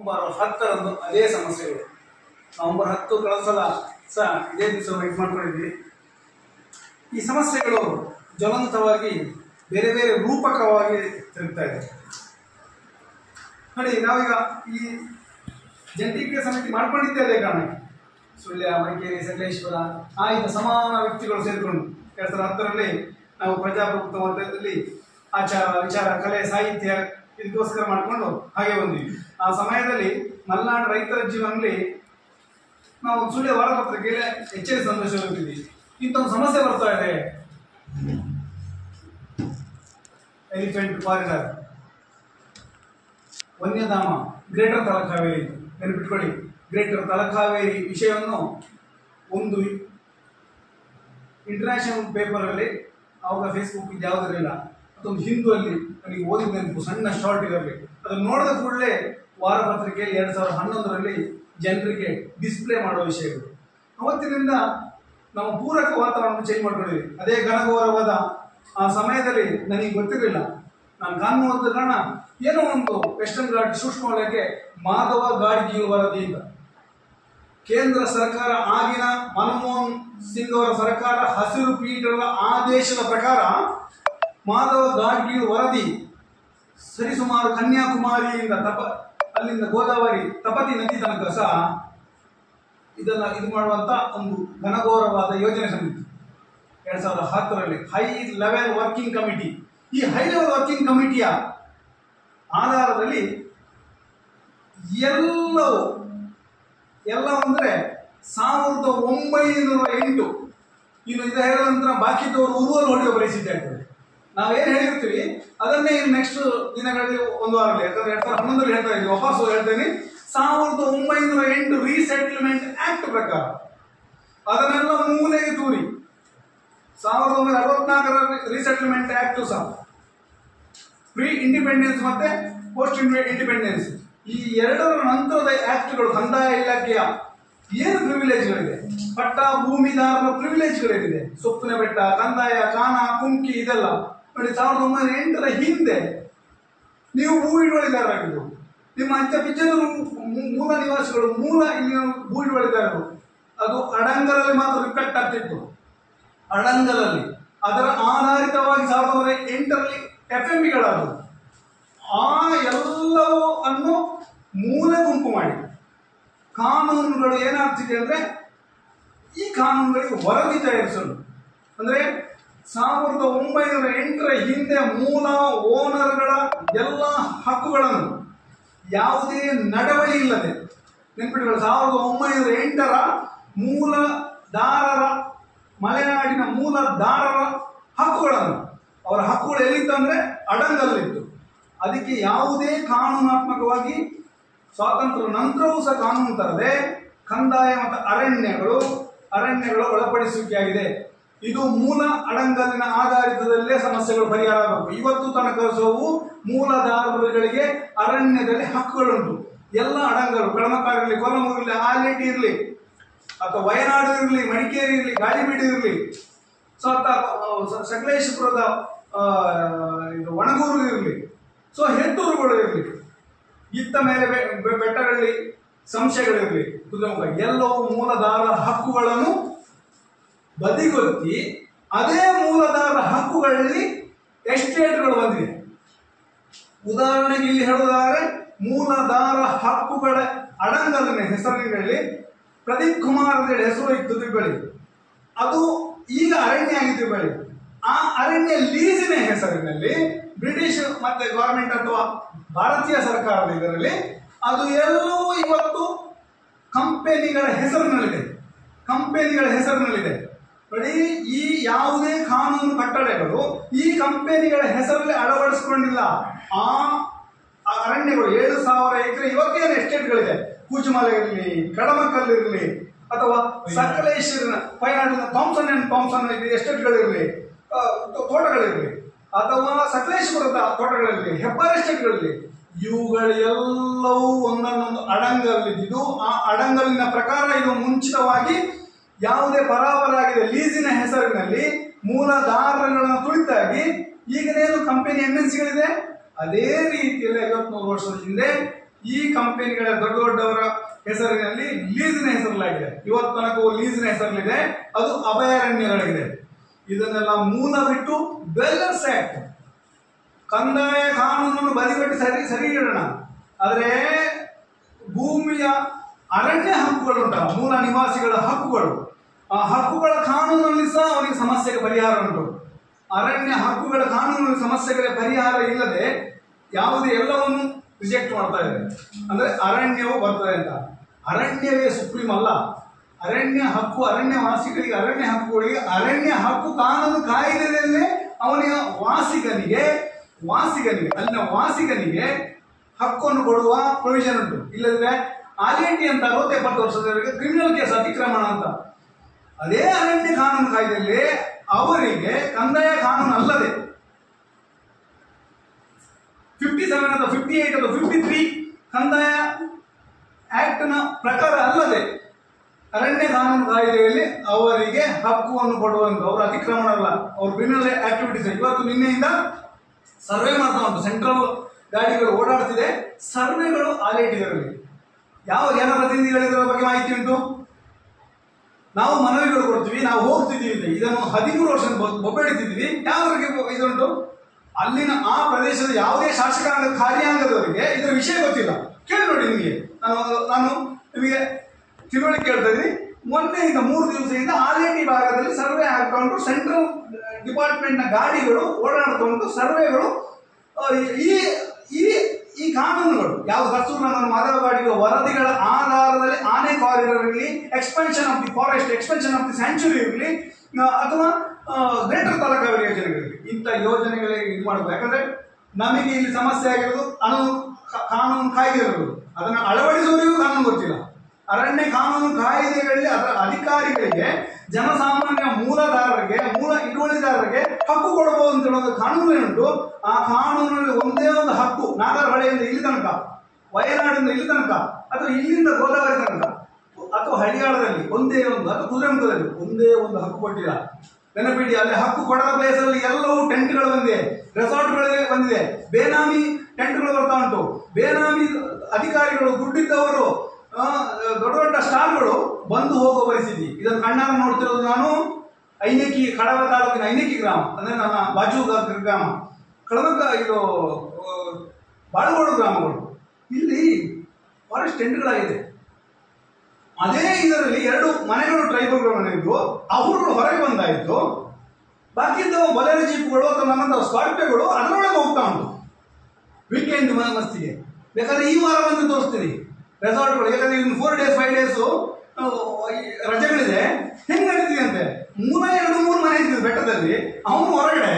November ಹತ್ತರಂದು ಅದೇ ಸಮಸ್ಯೆಗಳು ನವೆಂಬರ್ ಹತ್ತು ಕಳೆದ ಸಲ ಸಹ ಇದೇ ದಿವಸ ವೆಯ್ಟ್ ಮಾಡ್ಕೊಂಡಿದ್ವಿ ಈ ಸಮಸ್ಯೆಗಳು ಜ್ವಲಂತವಾಗಿ ಬೇರೆ ಬೇರೆ ರೂಪಕವಾಗಿ ತಿರುಗ್ತಾ ಇದೆ ನೋಡಿ ನಾವೀಗ ಈ ಜಂಟಿ ಕ್ರಿಯಾ ಸಮಿತಿ ಮಾಡ್ಕೊಂಡಿದ್ದೇ ಅದೇ ಕಾರಣಕ್ಕೆ ಸುಳ್ಯ ಮಡಿಕೇರಿ ಸಕಲೇಶ್ವರ ಆಯ್ದ ಸಮಾನ ವ್ಯಕ್ತಿಗಳು ಸೇರಿಕೊಂಡು ಎರಡ್ ಸಾವಿರದ ಹತ್ತರಲ್ಲಿ ನಾವು ಪ್ರಜಾಪ್ರಭುತ್ವ ಮಟ್ಟದಲ್ಲಿ ಆಚಾರ ವಿಚಾರ ಕಲೆ ಸಾಹಿತ್ಯ ಇದಕ್ಕೋಸ್ಕರ ಮಾಡಿಕೊಂಡು ಹಾಗೆ ಬಂದ್ವಿ ಆ ಸಮಯದಲ್ಲಿ ಮಲೆನಾಡು ರೈತರ ಜೀವನದಲ್ಲಿ ನಾವು ಸುಳ್ಯ ವಾರಪತ್ರಿಕೆಯಲ್ಲಿ ಎಚ್ಚರಿಕೆ ಸಂದೇಶ ಹೋಗ್ತಿದ್ವಿ ಇಂಥ ಒಂದು ಸಮಸ್ಯೆ ಬರ್ತಾ ಇದೆ ಎಲಿಫೆಂಟ್ ಕಾರಿಡಾರ್ ವನ್ಯಧಾಮ ಗ್ರೇಟರ್ ತಲಕಾವೇರಿ ನೆನಪಿಟ್ಕೊಳ್ಳಿ ಗ್ರೇಟರ್ ತಲಕಾವೇರಿ ವಿಷಯವನ್ನು ಒಂದು ಇಂಟರ್ನ್ಯಾಷನಲ್ ಪೇಪರಲ್ಲಿ ಆವಾಗ ಫೇಸ್ಬುಕ್ ಇದು ಯಾವುದಿರಲಿಲ್ಲ ಅದೊಂದು ಹಿಂದೂಯಲ್ಲಿ ನನಗೆ ಓದಿದ ನೆನಪು ಸಣ್ಣ ಶಾರ್ಟ್ ಇರಲಿ ಅದನ್ನು ನೋಡಿದ ಕೂಡಲೇ ವಾರಪತ್ರಿಕೆಯಲ್ಲಿ ಎರಡು ಸಾವಿರದ ಹನ್ನೊಂದರಲ್ಲಿ ಜನರಿಗೆ ಡಿಸ್ಪ್ಲೇ ಮಾಡುವ ವಿಷಯಗಳು ಅವತ್ತಿನಿಂದ ನಾವು ಪೂರಕ ವಾತಾವರಣ ಚೇಂಜ್ ಮಾಡ್ಕೊಂಡಿದ್ವಿ ಅದೇ ಘನಘೋರವಾದ ಆ ಸಮಯದಲ್ಲಿ ನನಗೆ ಗೊತ್ತಿರಲಿಲ್ಲ ನಾನು ಕಾನೂನು ಓದಿದ ಕಾರಣ ಏನೋ ಒಂದು ವೆಸ್ಟರ್ನ್ ಘಾಟ್ ಸೂಕ್ಷ್ಮ ವಲಯಕ್ಕೆ ಮಾಧವ ಗಾಡ್ಗಿಲ್ ವರದಿ ಅಂತ ಕೇಂದ್ರ ಸರ್ಕಾರ ಆಗಿನ ಮನಮೋಹನ್ ಸಿಂಗ್ ಅವರ ಸರ್ಕಾರ ಹಸಿರು ಪೀಠದ ಆದೇಶದ ಪ್ರಕಾರ ಮಾಧವ ಗಾಡ್ಗಿಲ್ ವರದಿ ಸರಿಸುಮಾರು ಕನ್ಯಾಕುಮಾರಿಯಿಂದ ತಪ ಅಲ್ಲಿಂದ ಗೋದಾವರಿ ತಪತಿ ನದಿ ತನಕ ಸಹ ಇದನ್ನ ಇದು ಮಾಡುವಂತ ಒಂದು ಘನಘೋರವಾದ ಯೋಜನೆ ಸಮಿತಿ ಎರಡ್ ಸಾವಿರದ ಹತ್ತರಲ್ಲಿ ಹೈ ಲೆವೆಲ್ ವರ್ಕಿಂಗ್ ಕಮಿಟಿ ಈ ಹೈ ಲೆವೆಲ್ ವರ್ಕಿಂಗ್ ಕಮಿಟಿಯ ಆಧಾರದಲ್ಲಿ ಎಲ್ಲವೂ ಎಲ್ಲ ಅಂದ್ರೆ ಸಾವಿರದ ಒಂಬೈನೂರ ಎಂಟು ಇನ್ನು ಇದು ಹೇಳಿದ ನಂತರ ಬಾಕಿದವರು ಉರುವಲು ಹೊಡೆಯುವ ಪರಿಸ್ಥಿತಿ ಆಗ್ತದೆ ನಾವೇನು ಹೇಳಿರ್ತೀವಿ ಅದನ್ನೇ ಇನ್ನು ನೆಕ್ಸ್ಟ್ ದಿನಗಳಲ್ಲಿ ಒಂದು ವಾರದಲ್ಲಿ ಯಾಕಂದ್ರೆ ಎರಡ್ ಸಾವಿರದ ಹನ್ನೊಂದರಲ್ಲಿ ಹೇಳ್ತಾ ಇದ್ದೀವಿ ವಾಪಸ್ ಹೇಳ್ತೇನೆ ಸಾವಿರದ ಒಂಬೈನೂರ ಎಂಟು ರೀಸೆಟ್ಲ್ಮೆಂಟ್ ಆಕ್ಟ್ ಪ್ರಕಾರ ಅದನ್ನೆಲ್ಲ ಮೂಲೆಗೆ ತೂರಿ ಸಾವಿರದ ಒಂಬೈನೂರ ಅರವತ್ನಾಲ್ಕರ ರೀಸೆಟ್ಲ್ಮೆಂಟ್ ಆಕ್ಟ್ ಸಹ ಪ್ರೀ ಇಂಡಿಪೆಂಡೆನ್ಸ್ ಮತ್ತೆ ಪೋಸ್ಟ್ ಇಂಡಿಪೆಂಡೆನ್ಸ್ ಈ ಎರಡರ ನಂತರದ ಆಕ್ಟ್ಗಳು ಕಂದಾಯ ಇಲಾಖೆಯ ಏನು ಪ್ರಿವಿಲೇಜ್ಗಳಿದೆ ಪಟ್ಟ ಭೂಮಿದಾರರ ಪ್ರಿವಿಲೇಜ್ಗಳೇನಿದೆ ಸೊಪ್ಪಿನ ಬೆಟ್ಟ ಕಂದಾಯ ಕಾನ ಕುಂಕಿ ಇದೆಲ್ಲ ನೋಡಿ ಸಾವಿರದ ಒಂಬೈನೂರ ಎಂಟರ ಹಿಂದೆ ನೀವು ಭೂ ಹಿಡುವಳಿದಾರರಾಗಿದ್ದು ನಿಮ್ಮ ಅಜ್ಜ ಪಿಚ್ಚನರು ಮೂಲ ನಿವಾಸಿಗಳು ಮೂಲ ಇಲ್ಲಿನ ಭೂ ಹಿಡುವಳಿದಾರರು ಅದು ಅಡಂಗರಲ್ಲಿ ಮಾತ್ರ ರಿಫ್ಲೆಕ್ಟ್ ಆಗ್ತಿತ್ತು ಅಡಂಗಲಲ್ಲಿ ಅದರ ಆಧಾರಿತವಾಗಿ ಸಾವಿರದ ಒಂಬೈನೂರ ಎಂಟರಲ್ಲಿ ಎಫ್ ಎಂ ಬಿಗಳಾದವು ಆ ಎಲ್ಲವೂ ಅನ್ನು ಮೂಲೆ ಗುಂಪು ಮಾಡಿ ಕಾನೂನುಗಳು ಏನಾಗ್ತಿದೆ ಅಂದ್ರೆ ಈ ಕಾನೂನುಗಳಿಗೆ ವರದಿ ತಯಾರಿಸಲು ಅಂದ್ರೆ ಸಾವಿರದ ಒಂಬೈನೂರ ಎಂಟರ ಹಿಂದೆ ಮೂಲ ಓನರ್ಗಳ ಎಲ್ಲ ಹಕ್ಕುಗಳನ್ನು ಯಾವುದೇ ನಡವಳಿ ಇಲ್ಲದೆ ನೆನ್ಪಿಟ್ಕೊಳ್ಳಿ ಸಾವಿರದ ಒಂಬೈನೂರ ಎಂಟರ ಮೂಲದಾರರ ಮಲೆನಾಡಿನ ಮೂಲದಾರರ ಹಕ್ಕುಗಳನ್ನು ಅವರ ಹಕ್ಕುಗಳು ಎಲ್ಲಿತ್ತಂದ್ರೆ ಅಡಂಗಲ್ಲಿತ್ತು ಅದಕ್ಕೆ ಯಾವುದೇ ಕಾನೂನಾತ್ಮಕವಾಗಿ ಸ್ವಾತಂತ್ರ್ಯ ನಂತರವೂ ಸಹ ಕಾನೂನು ತರದೆ ಕಂದಾಯ ಮತ್ತು ಅರಣ್ಯಗಳು ಅರಣ್ಯಗಳು ಒಳಪಡಿಸುವಿಕೆಯಾಗಿದೆ ಇದು ಮೂಲ ಅಡಂಗಲಿನ ಆಧಾರಿತದಲ್ಲೇ ಸಮಸ್ಯೆಗಳು ಪರಿಹಾರ ಆಗಬೇಕು ಇವತ್ತು ತನಕ ಸೋವು ಮೂಲದಾರರುಗಳಿಗೆ ಅರಣ್ಯದಲ್ಲಿ ಹಕ್ಕುಗಳುಂಟು ಎಲ್ಲ ಅಡಂಗರು ಕಳಮಕಾರ ಇರಲಿ ಕೊಲ್ಲಮೂರು ಇರಲಿ ಆಲೇಟಿ ಇರಲಿ ಅಥವಾ ವಯನಾಡು ಇರಲಿ ಮಡಿಕೇರಿ ಇರಲಿ ಗಾಳಿಬೀಡು ಇರಲಿ ಸೊ ಅಥವಾ ಸಕಲೇಶಪುರದ ಆ, ಇದು ಒಣಗೂರು ಇರಲಿ ಸೊ ಹೆತ್ತೂರುಗಳು ಇರಲಿ ಇತ್ತ ಮೇಲೆ ಬೆ- ಬೆ- ಬೆಟ್ಟಗಳಲ್ಲಿ ಸಂಶಯಗಳಿರಲಿ ಕುದುರೆಮುಖ ಎಲ್ಲವೂ ಮೂಲದಾರ ಹಕ್ಕುಗಳನ್ನು ಬದಿಗೊತ್ತಿ ಅದೇ ಮೂಲದಾರ ಹಕ್ಕುಗಳಲ್ಲಿ ಎಸ್ಟೇಟ್ಗಳು ಬಂದಿದೆ ಉದಾಹರಣೆಗೆ ಇಲ್ಲಿ ಹೇಳುವುದಾದರೆ ಮೂಲದಾರ ಹಕ್ಕುಗಳ ಅಡಂಗಲಿನ ಹೆಸರಿನಲ್ಲಿ ಪ್ರದೀಪ್ ಕುಮಾರ್ ಅಂತ ಹೇಳಿ ಹೆಸರು ಇತ್ತು ತಿರುಗಳಿ ಅದು ಈಗ ಅರಣ್ಯ ಆಗಿ ತಿರುಗಳಿ ಆ ಅರಣ್ಯ ಲೀಸಿನ ಹೆಸರಿನಲ್ಲಿ ಬ್ರಿಟಿಷ್ ಮತ್ತೆ ಗವರ್ಮೆಂಟ್ ಅಥವಾ ಭಾರತೀಯ ಸರ್ಕಾರದ ಇದರಲ್ಲಿ ಅದು ಎಲ್ಲವೂ ಇವತ್ತು ಕಂಪೆನಿಗಳ ಹೆಸರಿನಲ್ಲಿದೆ ಕಂಪೆನಿಗಳ ಹೆಸರಿನಲ್ಲಿದೆ ನೋಡಿ ಈ ಯಾವುದೇ ಕಾನೂನು ಕಟ್ಟಡಗಳು ಈ ಕಂಪೆನಿಗಳ ಹೆಸರಲ್ಲಿ ಅಳವಡಿಸಿಕೊಂಡಿಲ್ಲ ಆ ಆ ಅರಣ್ಯಗಳು ಏಳು ಸಾವಿರ ಎಕರೆ ಇವತ್ತೇನು ಎಸ್ಟೇಟ್ಗಳಿದೆ ಕೂಚುಮಲೆ ಇರಲಿ ಕಡಮಕಲ್ಲಿರಲಿ ಅಥವಾ ಸಕಲೇಶ್ವರನ ವಯನಾಡಿನ ಥಾಮ್ಸನ್ ಅಂಡ್ ಥಾಮ್ಸನ್ ಎಸ್ಟೇಟ್ಗಳಿರಲಿ ಆ, ತೋ- ತೋಟಗಳಿರಲಿ ಅಥವಾ ಸಕಲೇಶ್ವರದ ತೋಟಗಳಿರಲಿ ಹೆಬ್ಬಾರ್ ಎಸ್ಟೇಟ್ಗಳಿರಲಿ ಇವುಗಳೆಲ್ಲವೂ ಒಂದನ್ನೊಂದು ಅಡಂಗಲ್ಲಿದ್ದು ಆ ಅಡಂಗಲಿನ ಪ್ರಕಾರ ಇದು ಮುಂಚಿತವಾಗಿ ಯಾವುದೇ ಪರಾಪರಾಗಿದೆ ಲೀಸಿನ ಹೆಸರಿನಲ್ಲಿ ಮೂಲದಾರಗಳನ್ನು ತುಳಿತಾಗಿ ಈಗನೇನು ಕಂಪನಿ ಎಂ ಎನ್ ಸಿಗಳಿದೆ ಅದೇ ರೀತಿಯಲ್ಲಿ ಐವತ್ಮೂರು ವರ್ಷದ ಹಿಂದೆ ಈ ಕಂಪನಿಗಳ ದೊಡ್ಡ ದೊಡ್ಡವರ ಹೆಸರಿನಲ್ಲಿ ಲೀಸ್ನ ಹೆಸರಲಾಗಿದೆ ಇವತ್ತು ತನಕ ಲೀಸ್ನ ಹೆಸರಲ್ಲಿದೆ ಅದು ಅಭಯಾರಣ್ಯಗಳಾಗಿದೆ ಇದನ್ನೆಲ್ಲ ಮೂಲ ಬಿಟ್ಟು ವೆಲ್ಲರ್ಸ್ ಆಕ್ಟ್ ಕಂದಾಯ ಕಾನೂನನ್ನು ಬದಿಗಟ್ಟಿ ಸರಿ ಸರಿ ಇಡೋಣ ಆದರೆ ಭೂಮಿಯ ಅರಣ್ಯ ಹಕ್ಕುಗಳು ಉಂಟಲ್ಲ ಮೂಲ ನಿವಾಸಿಗಳ ಹಕ್ಕುಗಳು ಆ ಹಕ್ಕುಗಳ ಕಾನೂನಲ್ಲಿ ಸಹ ಅವನಿಗೆ ಸಮಸ್ಯೆಗೆ ಪರಿಹಾರ ಉಂಟು ಅರಣ್ಯ ಹಕ್ಕುಗಳ ಕಾನೂನಿನ ಸಮಸ್ಯೆಗಳ ಪರಿಹಾರ ಇಲ್ಲದೆ ಯಾವುದೇ ಎಲ್ಲವನ್ನು ರಿಜೆಕ್ಟ್ ಮಾಡ್ತಾ ಇದೆ ಅಂದ್ರೆ ಅರಣ್ಯವು ಬರ್ತದೆ ಅಂತ ಅರಣ್ಯವೇ ಸುಪ್ರೀಂ ಅಲ್ಲ ಅರಣ್ಯ ಹಕ್ಕು ಅರಣ್ಯ ವಾಸಿಗಳಿಗೆ ಅರಣ್ಯ ಹಕ್ಕುಗಳಿಗೆ ಅರಣ್ಯ ಹಕ್ಕು ಕಾನೂನು ಕಾಯ್ದೆಯಲ್ಲೇ ಅವನಿಗೆ ವಾಸಿಗನಿಗೆ ವಾಸಿಗನಿಗೆ ಅಲ್ಲಿನ ವಾಸಿಗನಿಗೆ ಹಕ್ಕನ್ನು ಕೊಡುವ ಪ್ರೊವಿಷನ್ ಉಂಟು ಇಲ್ಲದ್ರೆ ಆರ್ಎಂಟಿ ಅಂತ ಅರವತ್ತು ಎಪ್ಪತ್ತು ವರ್ಷದವರೆಗೆ ಕ್ರಿಮಿನಲ್ ಕೇಸ್ ಅತಿಕ್ರಮಣ ಅಂತ ಅದೇ ಅರಣ್ಯ ಕಾನೂನು ಕಾಯ್ದೆಯಲ್ಲಿ ಅವರಿಗೆ ಕಂದಾಯ ಕಾನೂನು ಅಲ್ಲದೆ ಫಿಫ್ಟಿ ಸೆವೆನ್ ಅಥವಾ ಫಿಫ್ಟಿ ಏಟ್ ಅಥವಾ ಫಿಫ್ಟಿ ತ್ರೀ ಕಂದಾಯ ಆಕ್ಟ್ ನ ಪ್ರಕಾರ ಅಲ್ಲದೆ ಅರಣ್ಯ ಕಾನೂನು ಕಾಯ್ದೆಯಲ್ಲಿ ಅವರಿಗೆ ಹಕ್ಕುವನ್ನು ಕೊಡುವಂತ ಅವರು ಅತಿಕ್ರಮಣ ಅಲ್ಲ ಅವ್ರ ಕ್ರಿಮಿನಲ್ ಆಕ್ಟಿವಿಟೀಸ್ ಇವತ್ತು ನಿನ್ನೆಯಿಂದ ಸರ್ವೆ ಮಾಡ್ತಾ ಉಂಟು ಸೆಂಟ್ರಲ್ ಗಾಡಿಗಳು ಓಡಾಡ್ತಿದೆ ಸರ್ವೆಗಳು ಆಲೇಟಿಗಳಲ್ಲಿ ಯಾವ ಜನಪ್ರತಿನಿಧಿಗಳು ಇದರ ಬಗ್ಗೆ ಮಾಹಿತಿ ಉಂಟು ನಾವು ಮನವಿಗಳು ಕೊಡ್ತೀವಿ ನಾವು ಹೋಗ್ತಿದ್ದೀವಿ ಅಂತ. ಇದನ್ನು ಹದಿಮೂರು ವರ್ಷ ಬೊಬ್ಬೆಡಿತಿದ್ದೀವಿ ಯಾವರಿಗೆ ಇದುಂಟು ಅಲ್ಲಿನ ಆ ಪ್ರದೇಶದ ಯಾವುದೇ ಶಾಸಕಾಂಗ ಕಾರ್ಯಾಂಗದವರಿಗೆ ಇದರ ವಿಷಯ ಗೊತ್ತಿಲ್ಲ ಕೇಳಿ ನೋಡಿ ನಿಮಗೆ ನಾನು ನಾನು ನಿಮಗೆ ತಿಳುವಳಿಕೆ ಕೇಳ್ತಾ ಇದ್ದೀನಿ ಮೊನ್ನೆಯಿಂದ ಮೂರು ದಿವಸದಿಂದ ಆರ್ಎಟಿ ಭಾಗದಲ್ಲಿ ಸರ್ವೆ ಹಾಕೊಂಡು ಸೆಂಟ್ರಲ್ ಡಿಪಾರ್ಟ್ಮೆಂಟ್ನ ಗಾಡಿಗಳು ಓಡಾಡ್ತಾ ಉಂಟು ಸರ್ವೆಗಳು ಆ, ಈ ಈ ಈ ಕಾನೂನುಗಳು ಯಾವ ಕಸ್ತೂರನ ಮಾಧವವಾಡಿಗಳ ವರದಿಗಳ ಆಧಾರದಲ್ಲಿ ಆನೆ ಕಾರಿಡಾರ್ ಇರಲಿ expansion of the forest expansion of the sanctuary ಇರಲಿ ಅಥವಾ ಗ್ರೇಟರ್ ತಲಕಾವೇರಿ ಯೋಜನೆಗಳಿರಲಿ ಇಂಥ ಯೋಜನೆಗಳಿಗೆ ಇದು ಮಾಡಬೇಕು ಯಾಕಂದ್ರೆ ನಮಗೆ ಇಲ್ಲಿ ಸಮಸ್ಯೆ ಆಗಿರೋದು ಅನು ಕ- ಕಾನೂನು ಕಾಯ್ದೆ ಇರೋದು ಅದನ್ನು ಅಳವಡಿಸುವವರಿಗೂ ಕಾನೂನು ಗೊತ್ತಿಲ್ಲ ಅರಣ್ಯ ಕಾನೂನು ಕಾಯ್ದೆಗಳಲ್ಲಿ ಅದರ ಅಧಿಕಾರಿಗಳಿಗೆ ಜನಸಾಮಾನ್ಯ ಮೂಲದಾರರಿಗೆ ಮೂಲ ಹಿಡುವಳಿದಾರರಿಗೆ ಹಕ್ಕು ಕೊಡಬಹುದು ಅಂತ ಹೇಳೋದು ಕಾನೂನು ಏನುಂಟು ಆ ಕಾನೂನಿನಲ್ಲಿ ಒಂದೇ ಒಂದು ಹಕ್ಕು ನಾಗರಹೊಳೆಯಿಂದ ಇಲ್ಲಿ ತನಕ ವಯನಾಡಿಂದ ಇಲ್ಲಿ ತನಕ ಅಥವಾ ಇಲ್ಲಿಂದ ಗೋದಾವರಿ ತನಕ ಅಥವಾ ಹಳಿಯಾಳದಲ್ಲಿ ಒಂದೇ ಒಂದು ಅಥವಾ ಕುದುರೆಮುಖದಲ್ಲಿ ಒಂದೇ ಒಂದು ಹಕ್ಕು ಕೊಟ್ಟಿಲ್ಲ ನೆನಪಿಡಿ ಅಲ್ಲಿ ಹಕ್ಕು ಕೊಡದ ಪ್ಲೇಸಲ್ಲಿ ಎಲ್ಲವೂ ಟೆಂಟ್ಗಳು ಬಂದಿದೆ ರೆಸಾರ್ಟ್ಗಳಿಗೆ ಬಂದಿದೆ ಬೇನಾಮಿ ಟೆಂಟ್ಗಳು ಬರ್ತಾ ಉಂಟು ಬೇನಾಮಿ ಅಧಿಕಾರಿಗಳು ದುಡ್ಡಿದ್ದವರು ಆ, ದೊಡ್ಡ ದೊಡ್ಡ ಸ್ಟಾರ್ಗಳು ಬಂದು ಹೋಗುವ ಪರಿಸ್ಥಿತಿ ಇದನ್ನು ಕಣ್ಣಾರ ನೋಡ್ತಿರೋದು ನಾನು ಐನೇಕಿ ಕಡವ ತಾಲೂಕಿನ ಐನೇಕಿ ಗ್ರಾಮ ಅಂದ್ರೆ ನನ್ನ ಬಾಜು ಗ- ಗ್ರಾಮ ಕಡವ ಇದು ಆ, ಬಾಳುಗೋಡು ಗ್ರಾಮಗಳು ಇಲ್ಲಿ ಫಾರೆಸ್ಟ್ ಟೆಂಟ್ಗಳಾಗಿದೆ ಅದೇ ಇದರಲ್ಲಿ ಎರಡು ಮನೆಗಳು ಟ್ರೈಬಲ್ಗಳು ಮನೆಗಳು ಅವರು ಹೊರಗೆ ಬಂದಾಯಿತು ಬಾಕಿದ್ದು ಬೊಲೆರೋ ಜೀಪ್ಗಳು ಅಥವಾ ನಮ್ಮಂತ ಸ್ಕಾರ್ಪಿಯೋಗಳು ಅದರೊಳಗೆ ಹೋಗ್ತಾ ಉಂಟು ವೀಕೆಂಡ್ ಮಸ್ತಿಗೆ ಬೇಕಾದ್ರೆ ಈ ವಾರ ಬಂದು ತೋರಿಸ್ತೀನಿ ರೆಸಾರ್ಟ್ಗಳು ಯಾಕಂದ್ರೆ ಇನ್ನು ಫೋರ್ ಡೇಸ್ ಫೈವ್ ಡೇಸು ರಜೆಗಳಿದೆ ಹೆಂಗ್ ನಡೀತಿದೆ ಅಂತೆ ಮೂರ ಎರಡು ಮೂರು ಮನೆ ಇದ್ದಿದ್ದು ಬೆಟ್ಟದಲ್ಲಿ ಅವನು ಹೊರಗಡೆ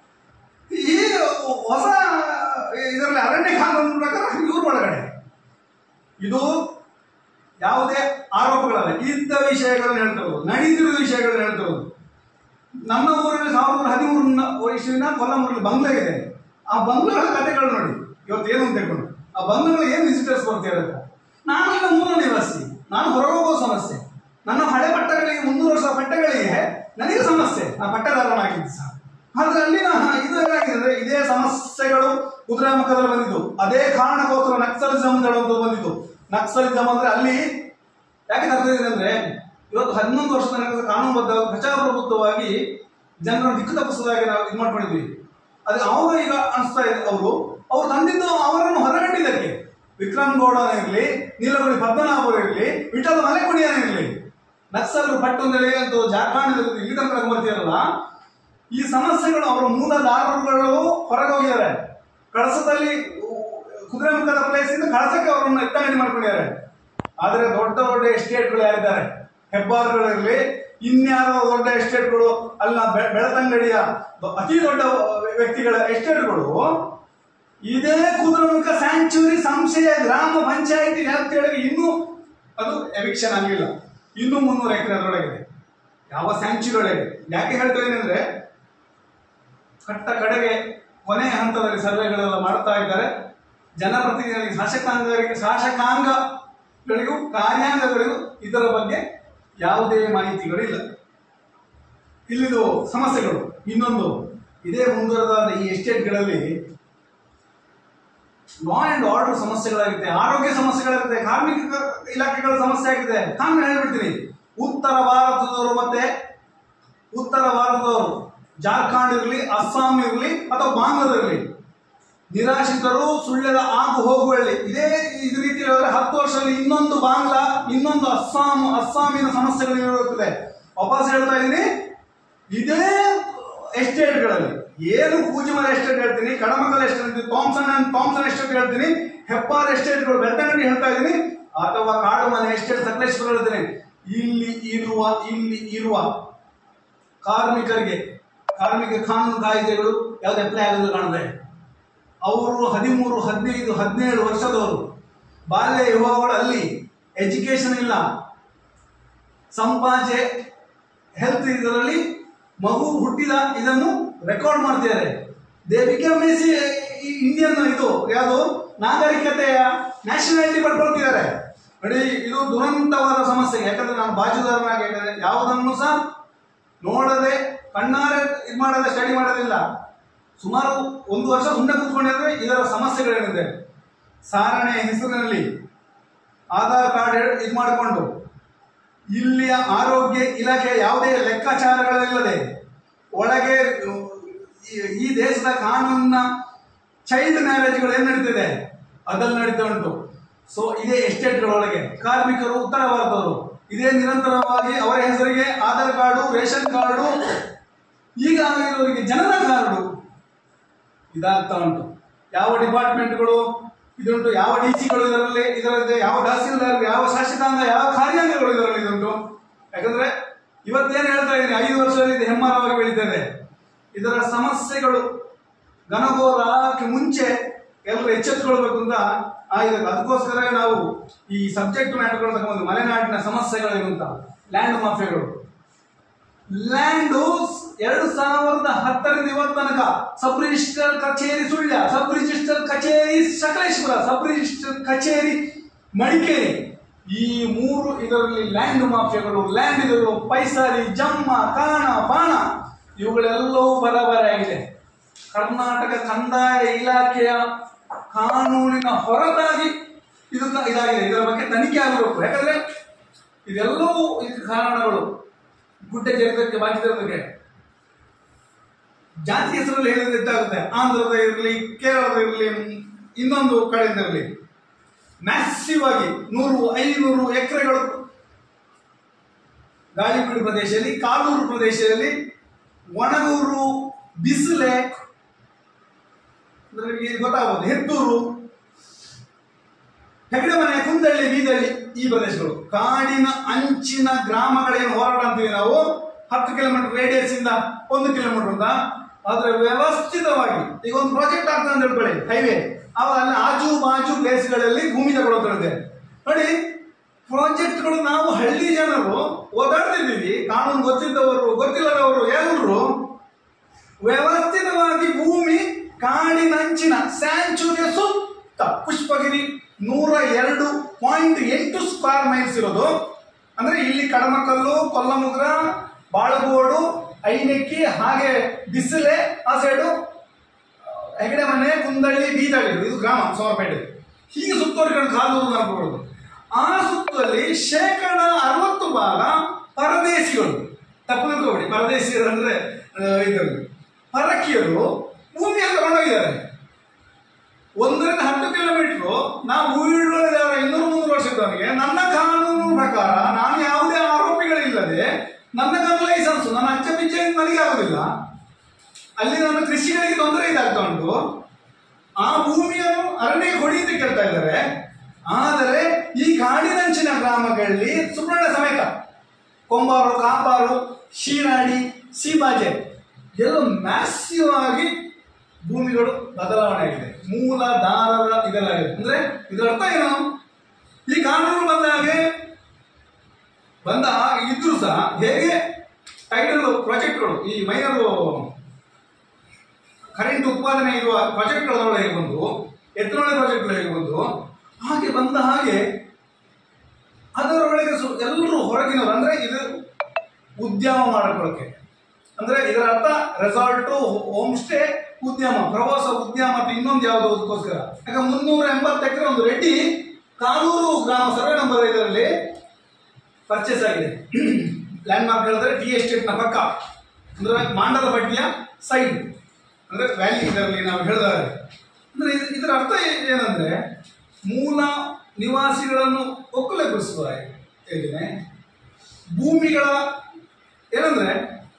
ಈ ಹೊಸ ಇದರಲ್ಲಿ ಅರಣ್ಯ ಕಾನೂನು ಪ್ರಕಾರ ಇವ್ರ ಒಳಗಡೆ ಇದು ಯಾವುದೇ ಆರೋಪಗಳಲ್ಲ ಇಂಥ ವಿಷಯಗಳನ್ನು ಹೇಳ್ತಿರೋದು ನಡೀತಿರೋ ವಿಷಯಗಳನ್ನು ಹೇಳ್ತಿರೋದು ನಮ್ಮ ಊರಲ್ಲಿ ಸಾವಿರದ ಹದಿಮೂರು ಇಸ್ವಿನ ಕೊಲ್ಲಮೂರಲ್ಲಿ ಬಂಗ್ಲೆ ಇದೆ ಆ ಬಂಗ್ಲೆಗಳ ಕಥೆಗಳು ನೋಡಿ ಇವತ್ತು ಏನು ಅಂತ ಹೇಳ್ಕೊಂಡು ಆ ಬಂಗ್ಲೆಗಳು ಏನು ವಿಸಿಟರ್ಸ್ ಬರ್ತಾರೆ ಅಂತ ನಾನು ಈಗ ಮೂಲ ನಿವಾಸಿ ನಾನು ಹೊರಗೋಗೋ ಸಮಸ್ಯೆ ನನ್ನ ಹಳೆ ಪಟ್ಟಗಳಿಗೆ ಮುನ್ನೂರು ವರ್ಷ ಪಟ್ಟಗಳಿಗೆ ನನಗೆ ಸಮಸ್ಯೆ ಆ ಪಟ್ಟದಾರನಾಗಿದ್ದು ಸಹ ಆದ್ರೆ ಅಲ್ಲಿನ ಇದು ಏನಾಗಿದೆ ಅಂದ್ರೆ ಇದೇ ಸಮಸ್ಯೆಗಳು ಕುದುರೆಮುಖದಲ್ಲಿ ಬಂದಿದ್ದು ಅದೇ ಕಾರಣಕ್ಕೋಸ್ಕರ ನಕ್ಸಲಿಸಮ್ ಹೇಳುವಂಥದ್ದು ಬಂದಿದ್ದು ನಕ್ಸಲಿಸಮ್ ಅಂದ್ರೆ ಅಲ್ಲಿ ಯಾಕೆ ತರ್ತಿದ್ದೀನಿ ಅಂದ್ರೆ ಇವತ್ತು ಹನ್ನೊಂದು ವರ್ಷದ ನಂತರ ಕಾನೂನುಬದ್ಧ ಪ್ರಜಾಪ್ರಭುತ್ವವಾಗಿ ಜನರನ್ನು ದಿಕ್ಕು ತಪ್ಪಿಸೋದಾಗಿ ನಾವು ಇದು ಮಾಡ್ಕೊಂಡಿದ್ವಿ ಅದು ಅವರು ಈಗ ಅನಿಸ್ತಾ ಇದೆ ಅವರು ಅವ್ರು ತಂದಿದ್ದು ಅವರನ್ನು ಹೊರಗಟ್ಟಿದ್ದಕ್ಕೆ ವಿಕ್ರಮ್ ಗೌಡ ಇರಲಿ ನೀಲಗುಡಿ ಪದ್ಮನಾಭ ಇರಲಿ ವಿಠಲ ಮಲೆಕುಡಿಯನ್ ಇರಲಿ ನಕ್ಸಲರು ಪಟ್ಟೊಂದೆಲೆ ಅಂತ ಜಾರ್ಖಂಡ್ ಇಲ್ಲಿ ತನಕ ಬರ್ತೀರಲ್ಲ ಈ ಸಮಸ್ಯೆಗಳು ಅವರ ಮೂಲದಾರರುಗಳು ಹೊರಗೆ ಹೋಗಿದ್ದಾರೆ ಕಳಸದಲ್ಲಿ ಕುದುರೆಮುಖದ ಪ್ಲೇಸ್ ಇಂದ ಕಳಸಕ್ಕೆ ಅವರನ್ನು ಎತ್ತಂಗಡಿ ಮಾಡ್ಕೊಂಡಿದ್ದಾರೆ ಆದರೆ ದೊಡ್ಡ ದೊಡ್ಡ ಎಸ್ಟೇಟ್ಗಳು ಯಾರಿದ್ದಾರೆ ಹೆಬ್ಬಾರ್ಗಳಿರಲಿ ಇನ್ಯಾರೋ ದೊಡ್ಡ ಎಸ್ಟೇಟ್ಗಳು ಅಲ್ಲ ಬೆ- ಬೆಳತಂಗಡಿಯ ದೊ- ಅತಿ ದೊಡ್ಡ ವ್ಯಕ್ತಿಗಳ ಎಸ್ಟೇಟ್ಗಳು ಇದೇ ಕುದುರೆಮುಖ ಸ್ಯಾಂಚುರಿ ಸಂಶಯ ಗ್ರಾಮ ಪಂಚಾಯಿತಿ ವ್ಯಾಪ್ತಿಯೊಳಗೆ ಇನ್ನೂ ಅದು ಎವಿಕ್ಷನ್ ಆಗಿಲ್ಲ ಇನ್ನೂ ಮುನ್ನೂರು ಎಕರೆ ಅದರೊಳಗಿದೆ ಯಾವ ಸ್ಯಾಂಚುರಿಯೊಳಗೆ ಯಾಕೆ ಹೇಳ್ತಾ ಇದ್ದೀನಿ ಅಂದ್ರೆ ಕಟ್ಟ ಕಡೆಗೆ ಕೊನೆಯ ಹಂತದಲ್ಲಿ ಸರ್ವೆಗಳೆಲ್ಲ ಮಾಡ್ತಾ ಇದ್ದಾರೆ ಜನಪ್ರತಿನಿಧಿಗಳಿಗೆ ಶಾಸಕಾಂಗರಿಗೆ ಶಾಸಕಾಂಗಗಳಿಗೂ ಕಾರ್ಯಾಂಗಗಳಿಗೂ ಇದರ ಬಗ್ಗೆ ಯಾವುದೇ ಮಾಹಿತಿಗಳಿಲ್ಲ ಇಲ್ಲಿದು ಸಮಸ್ಯೆಗಳು ಇನ್ನೊಂದು ಇದೇ ಮುಂದುವರೆದಾದ ಈ ಎಸ್ಟೇಟ್ಗಳಲ್ಲಿ ಲಾ ಅಂಡ್ ಆರ್ಡರ್ ಸಮಸ್ಯೆಗಳಾಗಿದೆ ಆರೋಗ್ಯ ಸಮಸ್ಯೆಗಳಾಗಿದೆ ಕಾರ್ಮಿಕ ಇಲಾಖೆಗಳ ಸಮಸ್ಯೆ ಆಗಿದೆ ಕಾರಣ ಹೇಳ್ಬಿಡ್ತೀನಿ ಉತ್ತರ ಭಾರತದವರು ಮತ್ತೆ ಉತ್ತರ ಭಾರತದವರು ಜಾರ್ಖಂಡ್ ಇರಲಿ ಅಸ್ಸಾಂ ಇರಲಿ ಅಥವಾ ಬಾಂಗ್ಲಾದ ಇರಲಿ ನಿರಾಶ್ರಿತರು ಸುಳ್ಯದ ಆಗು ಹೋಗುವಳ್ಳಿ ಇದೇ ಇದು ರೀತಿ ಹೇಳಿದ್ರೆ ಹತ್ತು ವರ್ಷದಲ್ಲಿ ಇನ್ನೊಂದು ಬಾಂಗ್ಲಾ ಇನ್ನೊಂದು ಅಸ್ಸಾಂ ಅಸ್ಸಾಮಿನ ಸಮಸ್ಯೆಗಳು ಇರುತ್ತದೆ ವಾಪಸ್ ಹೇಳ್ತಾ ಇದ್ದೀನಿ ಇದೇ ಎಸ್ಟೇಟ್ಗಳಲ್ಲಿ ಏನು ಪೂಜಿಮರ ಎಸ್ಟೇಟ್ ಹೇಳ್ತೀನಿ ಕಡಮಕಲ್ ಎಸ್ಟೇಟ್ ಹೇಳ್ತೀನಿ ಥಾಮ್ಸನ್ ಅಂಡ್ ಥಾಮ್ಸನ್ ಎಸ್ಟೇಟ್ ಹೇಳ್ತೀನಿ ಹೆಬ್ಬಾರ್ ಎಸ್ಟೇಟ್ಗಳು ಬೆಳ್ತಂಗಡಿ ಹೇಳ್ತಾ ಇದ್ದೀನಿ ಅಥವಾ ಕಾಡು ಮನೆ ಎಸ್ಟೇಟ್ ಸಕಲೇಶ್ವರ ಹೇಳ್ತೀನಿ ಇಲ್ಲಿ ಇರುವ ಇಲ್ಲಿ ಇರುವ ಕಾರ್ಮಿಕರಿಗೆ ಕಾರ್ಮಿಕ ಕಾನೂನು ಕಾಯ್ದೆಗಳು ಯಾವ್ದು ಅಪ್ಲೈ ಆಗೋದು ಕಾಣದೆ ಅವರು ಹದಿಮೂರು ಹದಿನೈದು ಹದಿನೇಳು ವರ್ಷದವರು ಬಾಲ್ಯ ಯುವಗಳು ಅಲ್ಲಿ ಎಜುಕೇಶನ್ ಇಲ್ಲ ಸಂಪಾಜೆ ಹೆಲ್ತ್ ಇದರಲ್ಲಿ ಮಗು ಹುಟ್ಟಿದ ಇದನ್ನು ರೆಕಾರ್ಡ್ ಮಾಡ್ತಿದ್ದಾರೆ ದೇ ಬಿಕಮ್ ಇಂಡಿಯನ್ ಇದು ಯಾವುದು ನಾಗರಿಕತೆಯ ನ್ಯಾಷನಾಲಿಟಿ ಪಡ್ಕೊಳ್ತಿದ್ದಾರೆ ನೋಡಿ ಇದು ದುರಂತವಾದ ಸಮಸ್ಯೆ ಯಾಕಂದ್ರೆ ನಾನು ಬಾಜುದಾರನಾಗಿ ಯಾಕಂದ್ರೆ ಯಾವುದನ್ನು ಸಹ ನೋಡದೆ ಕಣ್ಣಾರೆ ಇದು ಮಾಡದೆ ಸ್ಟಡಿ ಮಾಡೋದಿಲ್ಲ ಸುಮಾರು ಒಂದು ವರ್ಷ ಸುಮ್ಮನೆ ಕೂತ್ಕೊಂಡಿದ್ರೆ ಇದರ ಸಮಸ್ಯೆಗಳೇನಿದೆ ಸಾರಣೆ ಹೆಸರಿನಲ್ಲಿ ಆಧಾರ್ ಕಾರ್ಡ್ ಇದು ಮಾಡಿಕೊಂಡು ಇಲ್ಲಿಯ ಆರೋಗ್ಯ ಇಲಾಖೆ ಯಾವುದೇ ಲೆಕ್ಕಾಚಾರಗಳಿಲ್ಲದೆ ಒಳಗೆ ಈ- ಈ ದೇಶದ ಕಾನೂನಿನ ಚೈಲ್ಡ್ ಮ್ಯಾರೇಜ್ಗಳು ಏನ್ ನಡೀತಿದೆ ಅದಲ್ಲಿ ನಡೀತಾ ಉಂಟು ಸೊ ಇದೇ ಎಸ್ಟೇಟ್ಗಳೊಳಗೆ ಕಾರ್ಮಿಕರು ಉತ್ತರ ಭಾರತದವರು ಇದೇ ನಿರಂತರವಾಗಿ ಅವರ ಹೆಸರಿಗೆ ಆಧಾರ್ ಕಾರ್ಡು ರೇಷನ್ ಕಾರ್ಡು ಈಗ ಆಗಿರೋರಿಗೆ ಜನರ ಕಾರ್ಡು ಇದಾಗ್ತಾ ಉಂಟು ಯಾವ ಡಿಪಾರ್ಟ್ಮೆಂಟ್ಗಳು ಇದುಂಟು ಯಾವ ಡಿ ಸಿಗಳು ಇದರಲ್ಲಿ ಇದರಲ್ಲಿದೆ ಯಾವ ತಹಸೀಲ್ದಾರ್ ಯಾವ ಶಾಸಕಾಂಗ ಯಾವ ಕಾರ್ಯಾಂಗಗಳು ಇದರಲ್ಲಿ ಇದುಂಟು ಯಾಕಂದ್ರೆ ಇವತ್ತೇನು ಹೇಳ್ತಾ ಇದ್ದೀನಿ ಐದು ವರ್ಷದಲ್ಲಿ ಇದು ಹೆಮ್ಮರವಾಗಿ ಬೆಳೀತದೆ ಇದರ ಸಮಸ್ಯೆಗಳು ಘನಘೋರಕ್ಕೆ ಮುಂಚೆ ಎಲ್ಲರೂ ಎಚ್ಚೆತ್ತುಕೊಳ್ಬೇಕು ಅಂತ ಆಗಿದೆ ಅದಕ್ಕೋಸ್ಕರ ನಾವು ಈ ಸಬ್ಜೆಕ್ಟ್ ಮ್ಯಾಟರ್ಗಳು ತಗೊಂಡು ಮಲೆನಾಡಿನ ಸಮಸ್ಯೆಗಳು ಅಂತ ಲ್ಯಾಂಡ್ ಮಾಫಿಯಾಗಳು ಲ್ಯಾಂಡು ಎರಡು ಸಾವಿರದ ಹತ್ತರಿಂದ ಇವತ್ತು ತನಕ ಸಬ್ ರಿಜಿಸ್ಟರ್ ಕಚೇರಿ ಸುಳ್ಯ ಸಬ್ ರಿಜಿಸ್ಟರ್ ಕಚೇರಿ ಸಕಲೇಶ್ವರ ಸಬ್ ರಿಜಿಸ್ಟರ್ ಕಚೇರಿ ಮಡಿಕೇರಿ ಈ ಮೂರು ಇದರಲ್ಲಿ ಲ್ಯಾಂಡ್ ಮಾಫಿಯಾಗಳು ಲ್ಯಾಂಡ್ ಇದಗಳು ಪೈಸಾರಿ ಜಮ್ಮ ಕಾಣ ಬಾಣ ಇವುಗಳೆಲ್ಲವೂ ಬರಬರಾಗಿದೆ ಕರ್ನಾಟಕ ಕಂದಾಯ ಇಲಾಖೆಯ ಕಾನೂನಿನ ಹೊರತಾಗಿ ಇದು ಇದಾಗಿದೆ ಇದರ ಬಗ್ಗೆ ತನಿಖೆ ಆಗಬೇಕು ಯಾಕಂದ್ರೆ ಇದೆಲ್ಲವೂ ಇದಕ್ಕೆ ಕಾರಣಗಳು ಗುಡ್ಡೆ ಜಗತ್ತಕ್ಕೆ ಬಾಕಿದಕ್ಕೆ ಜಾತಿ ಹೆಸರಲ್ಲಿ ಹೇಳಿದ್ರೆ ಇದ್ದಾಗುತ್ತೆ ಆಂಧ್ರದ ಇರಲಿ ಕೇರಳದ ಇರಲಿ ಇನ್ನೊಂದು ಕಡೆಯಿಂದ ಇರಲಿ ಮ್ಯಾಸಿವ್ ಆಗಿ ನೂರು ಐನೂರು ಎಕರೆಗಳು ಗಾಳಿಬೀಡು ಪ್ರದೇಶದಲ್ಲಿ ಕಾಲೂರು ಪ್ರದೇಶದಲ್ಲಿ ಒಣಗೂರು ಬಿಸಿಲೆ ಅಂದ್ರೆ ನಿಮಗೆ ಗೊತ್ತಾಗಬಹುದು ಹೆತ್ತೂರು ಹೆಗಡೆ ಮನೆ ಕುಂದಳ್ಳಿ ಬೀದಳ್ಳಿ ಈ ಪ್ರದೇಶಗಳು ಕಾಡಿನ ಅಂಚಿನ ಗ್ರಾಮಗಳೇನು ಹೋರಾಟ ಅಂತೀವಿ ನಾವು ಹತ್ತು ಕಿಲೋಮೀಟರ್ ರೇಡಿಯಸ್ ಇಂದ ಒಂದು ಕಿಲೋಮೀಟರ್ ಅಂತ ಆದ್ರೆ ವ್ಯವಸ್ಥಿತವಾಗಿ ಈಗ ಒಂದು ಪ್ರಾಜೆಕ್ಟ್ ಆಗ್ತದೆ ಅಂತ ಹೇಳ್ಕೊಳ್ಳಿ ಹೈವೇ ಅವಾಗ ಅಲ್ಲಿ ಆಜು ಬಾಜು ಪ್ಲೇಸ್ಗಳಲ್ಲಿ ಭೂಮಿ ತಗೊಳ್ತಿರುತ್ತೆ ನೋಡಿ ಪ್ರಾಜೆಕ್ಟ್ಗಳು ನಾವು ಹಳ್ಳಿ ಜನರು ಓದಾಡ್ತಿದ್ದೀವಿ ಕಾನೂನು ಗೊತ್ತಿದ್ದವರು ಗೊತ್ತಿಲ್ಲದವರು ಎಲ್ಲರೂ ವ್ಯವಸ್ಥಿತವಾಗಿ ಭೂಮಿ ಕಾಡಿನಂಚಿನ ಸ್ಯಾಂಚುರಿಯ ಸುತ್ತ ಪುಷ್ಪಗಿರಿ ನೂರ ಎರಡು ಪಾಯಿಂಟ್ ಎಂಟು ಸ್ಕ್ವೇರ್ ಮೈಲ್ಸ್ ಇರೋದು ಅಂದ್ರೆ ಇಲ್ಲಿ ಕಡಮಕಲ್ಲು ಕೊಲ್ಲಮುಗ್ರ ಬಾಳಗೋಡು ಐನೆಕ್ಕಿ ಹಾಗೆ ಬಿಸಿಲೆ ಆ ಸೈಡು ಹೆಗಡೆ ಮನೆ ಕುಂದಳ್ಳಿ ಬೀದಳ್ಳಿ ಇದು ಗ್ರಾಮ ಸೋಮಪೇಟೆ ಹೀಗೆ ಸುತ್ತುವರಿಕೊಂಡು ಕಾಲೂರು ನರಕಗಳು ಆ ಸುತ್ತಲ್ಲಿ ಶೇಕಡ ಅರವತ್ತು ಭಾಗ ಪರದೇಶಿಗಳು ತಪ್ಪು ತಿಳ್ಕೊಬೇಡಿ ಪರದೇಶಿಗಳು ಅಂದ್ರೆ ಆ, ಇದರಲ್ಲಿ ಪರಕೀಯರು ಭೂಮಿಯನ್ನು ತಗೊಂಡೋಗಿದ್ದಾರೆ ಒಂದರಿಂದ ಹತ್ತು ಕಿಲೋಮೀಟರ್ ನಾವು ಉಳಿದವರ ಇನ್ನೂರು ಮುನ್ನೂರು ವರ್ಷದವನಿಗೆ ನನ್ನ ಕಾನೂನು ಪ್ರಕಾರ ನಾನು ಯಾವುದೇ ಆರೋಪಿಗಳಿಲ್ಲದೆ ನನ್ನ ಕಣ್ಣು ಲೈಸೆನ್ಸ್ ನನ್ನ ಅಚ್ಚ ಪಿಚ್ಚೆ ನನಗೆ ಆಗುದಿಲ್ಲ ಅಲ್ಲಿ ನನ್ನ ಕೃಷಿಗಳಿಗೆ ತೊಂದರೆ ಇದಾಗ್ತಾ ಉಂಟು ಆ ಭೂಮಿಯನ್ನು ಅರಣ್ಯ ಕೊಡಿ ಅಂತ ಕೇಳ್ತಾ ಇದ್ದಾರೆ ಆದರೆ ಈ ಕಾಡಿನಂಚಿನ ಗ್ರಾಮಗಳಲ್ಲಿ ಸುಬ್ರಹ್ಮಣ್ಯ ಸಮೇತ ಕೊಂಬಾರು ಕಾಪಾರು ಶೀರಾಡಿ ಸೀಬಾಜೆ ಎಲ್ಲ ಮ್ಯಾಸಿವ್ ಆಗಿ ಭೂಮಿಗಳು ಬದಲಾವಣೆ ಆಗಿದೆ ಮೂಲಾಧಾರದ ಇದೆಲ್ಲಾಗಿದೆ ಅಂದ್ರೆ ಇದರ ಅರ್ಥ ಏನು ಈ ಕಾನೂನು ಬಂದ ಹಾಗೆ ಬಂದ ಹಾಗೆ ಇದ್ರೂ ಸಹ ಹೇಗೆ ಟೈಟಲ್ ಪ್ರಾಜೆಕ್ಟ್ಗಳು ಈ ಮೈನರು ಕರೆಂಟ್ ಉತ್ಪಾದನೆ ಇರುವ ಪ್ರಾಜೆಕ್ಟ್ಗಳೊಳಗೆ ಹೇಗೆ ಬಂದು ಎತ್ತರೊಳಗೆ ಪ್ರಾಜೆಕ್ಟ್ಗಳು ಹೇಗೆ ಬಂದು ಹಾಗೆ ಬಂದ ಹಾಗೆ ಅದರೊಳಗೆ ಸು- ಎಲ್ಲರೂ ಹೊರಗಿನವರು ಅಂದ್ರೆ ಇದು ಉದ್ಯಮ ಮಾಡ್ಕೊಳ್ಳೋಕೆ ಅಂದ್ರೆ ಇದರ ಅರ್ಥ ರೆಸಾರ್ಟು ಹೋಮ್ ಸ್ಟೇ ಉದ್ಯಮ ಪ್ರವಾಸ ಉದ್ಯಮ ಅಂತ ಇನ್ನೊಂದು ಯಾವುದು ಅದಕ್ಕೋಸ್ಕರ ಯಾಕ ಮುನ್ನೂರ ಎಂಬತ್ತು ಎಕರೆ ಒಂದು ರೆಡ್ಡಿ ಕಾನೂರು ಗ್ರಾಮ ಸರ್ವೆ ನಂಬರ್ ಐದರಲ್ಲಿ ಪರ್ಚೇಸ್ ಆಗಿದೆ ಲ್ಯಾಂಡ್ ಮಾರ್ಕ್ ಹೇಳಿದ್ರೆ ಟಿ ಎಸ್ಟೇಟ್ ನ ಪಕ್ಕ ಅಂದ್ರೆ ಮಾಂಡಲ ಬಡ್ಡಿಯ ಸೈಡ್ ಅಂದ್ರೆ ವ್ಯಾಲಿ ಇದರಲ್ಲಿ ನಾವು ಹೇಳಿದಾರೆ ಅಂದ್ರೆ ಇದ್- ಇದರ ಅರ್ಥ ಏ- ಏನಂದ್ರೆ ಮೂಲ ನಿವಾಸಿಗಳನ್ನು ಒಕ್ಕಲೆಗೊಳಿಸುವ ಯೋಜನೆ ಭೂಮಿಗಳ ಏನಂದ್ರೆ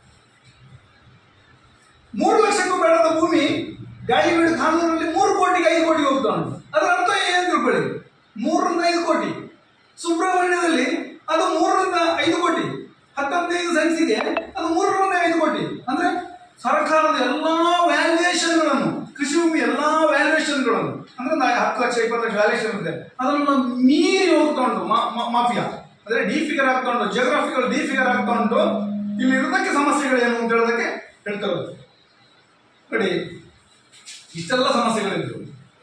ಮೂರು ಲಕ್ಷಕ್ಕೂ ಬೇಡದ ಭೂಮಿ ಗಾಳಿಬೀಡು ಕಾನೂನಲ್ಲಿ ಮೂರು ಕೋಟಿಗೆ ಐದು ಕೋಟಿ ಹೋಗ್ತಾ ಉಂಟು ಅದರ ಅರ್ಥ ಏನು ತಿಳ್ಕೊಳ್ಳಿ ಮೂರರಿಂದ ಐದು ಕೋಟಿ ಸುಬ್ರಹ್ಮಣ್ಯದಲ್ಲಿ ಅದು ಮೂರರಿಂದ ಐದು ಕೋಟಿ ಹತ್ತದೈದು ಸೆನ್ಸಿಗೆ ಅದು ಮೂರರಿಂದ ಐದು ಕೋಟಿ ಅಂದ್ರೆ ಸರ್ಕಾರದ ಎಲ್ಲಾ ವ್ಯಾಲ್ಯೂಯೇಷನ್ಗಳನ್ನು ಕೃಷಿ ಭೂಮಿ ಎಲ್ಲಾ ವ್ಯಾಲ್ಯೂಯೇಷನ್ಗಳನ್ನು ಅಂದ್ರೆ ನಾ- ಹತ್ತು ಲಕ್ಷ ಇಪ್ಪತ್ತು ಲಕ್ಷ ವ್ಯಾಲ್ಯೂಯೇಷನ್ ಇದೆ ಅದನ್ನು ಮೀರಿ ಹೋಗ್ತಾ ಉಂಟು ಮಾ- ಮಾ- ಮಾಫಿಯಾ ಅಂದ್ರೆ ಡಿ ಫಿಗರ್ ಆಗ್ತಾ ಉಂಟು ಜಿಯೋಗ್ರಾಫಿಕಲ್ ಡಿ ಫಿಗರ್ ಆಗ್ತಾ ಉಂಟು ಇಲ್ಲಿ ಇರೋದಕ್ಕೆ ಸಮಸ್ಯೆಗಳೇನು ಅಂತ ಹೇಳೋದಕ್ಕೆ ಹೇಳ್ತಾ ಇರೋದು ನೋಡಿ ಇಷ್ಟೆಲ್ಲ ಸಮಸ್ಯೆಗಳಿದ್ದು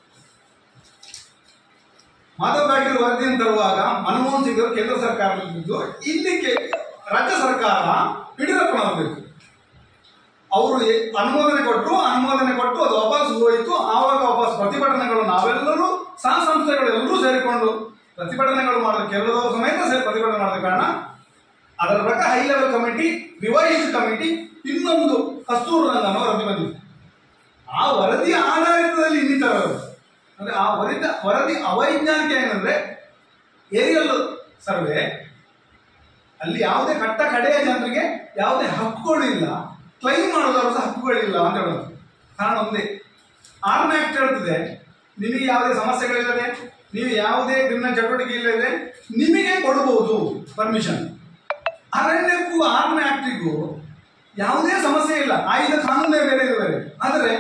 ಮಾಧವ್ ಗಾಡ್ಗಿಲ್ ವರದಿಯನ್ನು ತರುವಾಗ ಮನಮೋಹನ್ ಸಿಂಗ್ ಅವರು ಕೇಂದ್ರ ಸರ್ಕಾರದಲ್ಲಿದ್ದು ಇಲ್ಲಿಗೆ ರಾಜ್ಯ ಸರ್ಕಾರ ಯಡಿಯೂರಪ್ಪನವರಬೇಕು ಅವರು ಎ- ಅನುಮೋದನೆ ಕೊಟ್ಟರು ಅನುಮೋದನೆ ಕೊಟ್ಟು ಅದು ವಾಪಸ್ ಹೋಯಿತು ಆವಾಗ ವಾಪಸ್ ಪ್ರತಿಭಟನೆಗಳು ನಾವೆಲ್ಲರೂ ಸಹ ಸಂಸ್ಥೆಗಳು ಎಲ್ಲರೂ ಸೇರಿಕೊಂಡು ಪ್ರತಿಭಟನೆಗಳು ಮಾಡಿದ ಕೆಲವರು ಸಮೇತ ಸೇರಿ ಪ್ರತಿಭಟನೆ ಮಾಡಿದ ಕಾರಣ ಅದರ ಪ್ರಕಾರ high level committee revised committee ಇನ್ನೊಂದು ಕಸ್ತೂರು ರಂಗನ ವರದಿ ಬಂದಿದೆ ಆ ವರದಿಯ ಆಧಾರಿತದಲ್ಲಿ ಇನ್ನಿತರರು ಅಂದ್ರೆ ಆ ವರದಿ ವರದಿ ಅವೈಜ್ಞಾನಿಕ ಏನಂದ್ರೆ ಏರಿಯಲ್ ಸರ್ವೆ ಅಲ್ಲಿ ಯಾವುದೇ ಕಟ್ಟ ಕಡೆಯ ಜನರಿಗೆ ಯಾವುದೇ ಹಕ್ಕುಗಳು ಇಲ್ಲ ಕ್ಲೈಮ್ ಮಾಡೋದಾದ್ರೂ ಸಹ ಹಕ್ಕುಗಳಿಲ್ಲ ಅಂತ ಹೇಳೋದು ಕಾರಣ ಒಂದೇ ಆರ್ಮ್ ಆಕ್ಟ್ ಹೇಳ್ತಿದೆ ನಿಮಗೆ ಯಾವುದೇ ಸಮಸ್ಯೆಗಳಿಲ್ಲದೆ ನೀವು ಯಾವುದೇ ಕ್ರಿಮಿನಲ್ ಚಟುವಟಿಕೆ ಇಲ್ಲದೆ ನಿಮಗೆ ಕೊಡಬಹುದು ಪರ್ಮಿಷನ್ ಅರಣ್ಯಕ್ಕೂ ಆರ್ಮ್ ಆಕ್ಟಿಗೂ ಯಾವುದೇ ಸಮಸ್ಯೆ ಇಲ್ಲ ಆಯುಧ ಕಾನೂನೇ ಬೇರೆ ಇದೆ ಬೇರೆ ಆದರೆ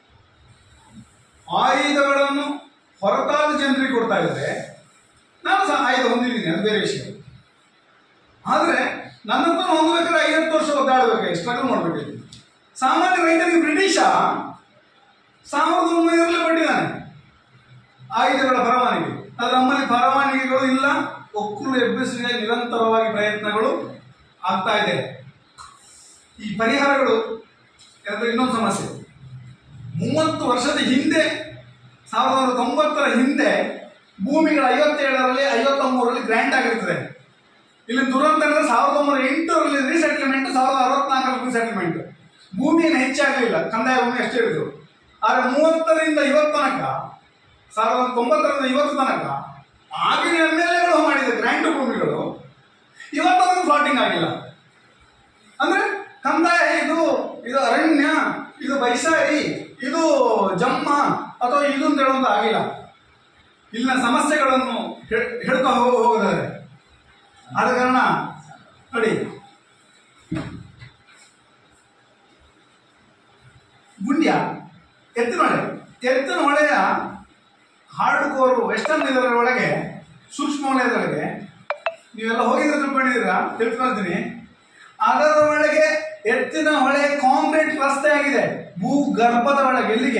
ಆಯುಧಗಳನ್ನು ಹೊರತಾದ ಜನರಿಗೆ ಕೊಡ್ತಾ ಇದ್ದಾರೆ ನಾನು ಸಹ ಆಯುಧ ಹೊಂದಿದ್ದೀನಿ ಅದು ಬೇರೆ ವಿಷಯ ಆದ್ರೆ ನನ್ನಂತ ಹೊಂದಬೇಕಾದ್ರೆ ಐವತ್ತು ವರ್ಷ ಒದ್ದಾಡಬೇಕು ಸ್ಟ್ರಗಲ್ ಮಾಡ್ಬೇಕು ಸಾಮಾನ್ಯ ರೈತನಿಗೆ ಬ್ರಿಟಿಷ ಸಾವಿರದ ಒಂಬೈನೂರಲ್ಲೇ ಕೊಟ್ಟಿದ್ದಾನೆ ಆಯುಧಗಳ ಪರವಾನಗಿ ಆದ್ರೆ ನಮ್ಮಲ್ಲಿ ಪರವಾನಗಿಗಳು ಇಲ್ಲ ಒಕ್ಕಲು ಎಬ್ಬಿಸಿದ ನಿರಂತರವಾಗಿ ಪ್ರಯತ್ನಗಳು ಆಗ್ತಾ ಇದೆ ಈ ಪರಿಹಾರಗಳು ಯಾಕಂದ್ರೆ ಇನ್ನೊಂದು ಸಮಸ್ಯೆ ಮೂವತ್ತು ವರ್ಷದ ಹಿಂದೆ ಸಾವಿರದ ಒಂಬೈನೂರ ತೊಂಬತ್ತರ ಹಿಂದೆ ಭೂಮಿಗಳ ಐವತ್ತೇಳರಲ್ಲಿ ಐವತ್ತ ಮೂರರಲ್ಲಿ ಗ್ರ್ಯಾಂಟ್ ಆಗಿರ್ತದೆ ಇಲ್ಲಿ ದುರಂತ ಅಂದ್ರೆ ಸಾವಿರದ ಒಂಬೈನೂರ ಎಂಟರಲ್ಲಿ ರೀಸೆಟ್ಲ್ಮೆಂಟ್ ಸಾವಿರದ ಅರವತ್ನಾಲ್ಕರಲ್ಲಿ ರೀಸೆಟ್ಲ್ಮೆಂಟ್ ಭೂಮಿ ಏನು ಹೆಚ್ಚಾಗಲಿಲ್ಲ ಕಂದಾಯ ಭೂಮಿ ಅಷ್ಟೇ ಇರೋದು ಆದ್ರೆ ಮೂವತ್ತರಿಂದ ಇವತ್ತು ತನಕ ಸಾವಿರದ ಒಂಬೈನೂರ ತೊಂಬತ್ತರಿಂದ ಇವತ್ತು ತನಕ ಆಗಿನ ಎಮ್ ಎಲ್ ಎಗಳು ಮಾಡಿದ ಗ್ರ್ಯಾಂಟ್ ಭೂಮಿಗಳು ಇವತ್ತೊಂದು ಫ್ಲಾಟಿಂಗ್ ಆಗಿಲ್ಲ ಅಂದ್ರೆ ಕಂದಾಯ ಇದು ಇದು ಅರಣ್ಯ ಇದು ಬೈಸಾರಿ ಇದು ಜಮ್ಮ ಅಥವಾ ಇದು ಅಂತ ಹೇಳೋದು ಆಗಿಲ್ಲ ಇಲ್ಲಿನ ಸಮಸ್ಯೆಗಳನ್ನು ಹೇಳ್- ಹೇಳ್ತಾ ಹೋಗ ಹೋಗಿದ್ದಾರೆ ಆದ ಕಾರಣ ನೋಡಿ ಗುಂಡ್ಯ ಎತ್ತಿನೊಳೆ ಎತ್ತಿನೊಳೆಯ ಹಾರ್ಡ್ ಕೋರ್ ವೆಸ್ಟರ್ನ್ ಇದರ ಒಳಗೆ ಸೂಕ್ಷ್ಮ ವಲಯದೊಳಗೆ ನೀವೆಲ್ಲ ಹೋಗಿದ್ರೆ ತಿಳ್ಕೊಂಡಿದ್ದೀರಾ ತಿಳ್ಕೊಳ್ತೀನಿ ಅದರ ಒಳಗೆ ಎತ್ತಿನ ಹೊಳೆ ಕಾಂಕ್ರೀಟ್ ರಸ್ತೆ ಆಗಿದೆ ಭೂಗರ್ಭದ ಒಳಗೆ ಎಲ್ಲಿಗೆ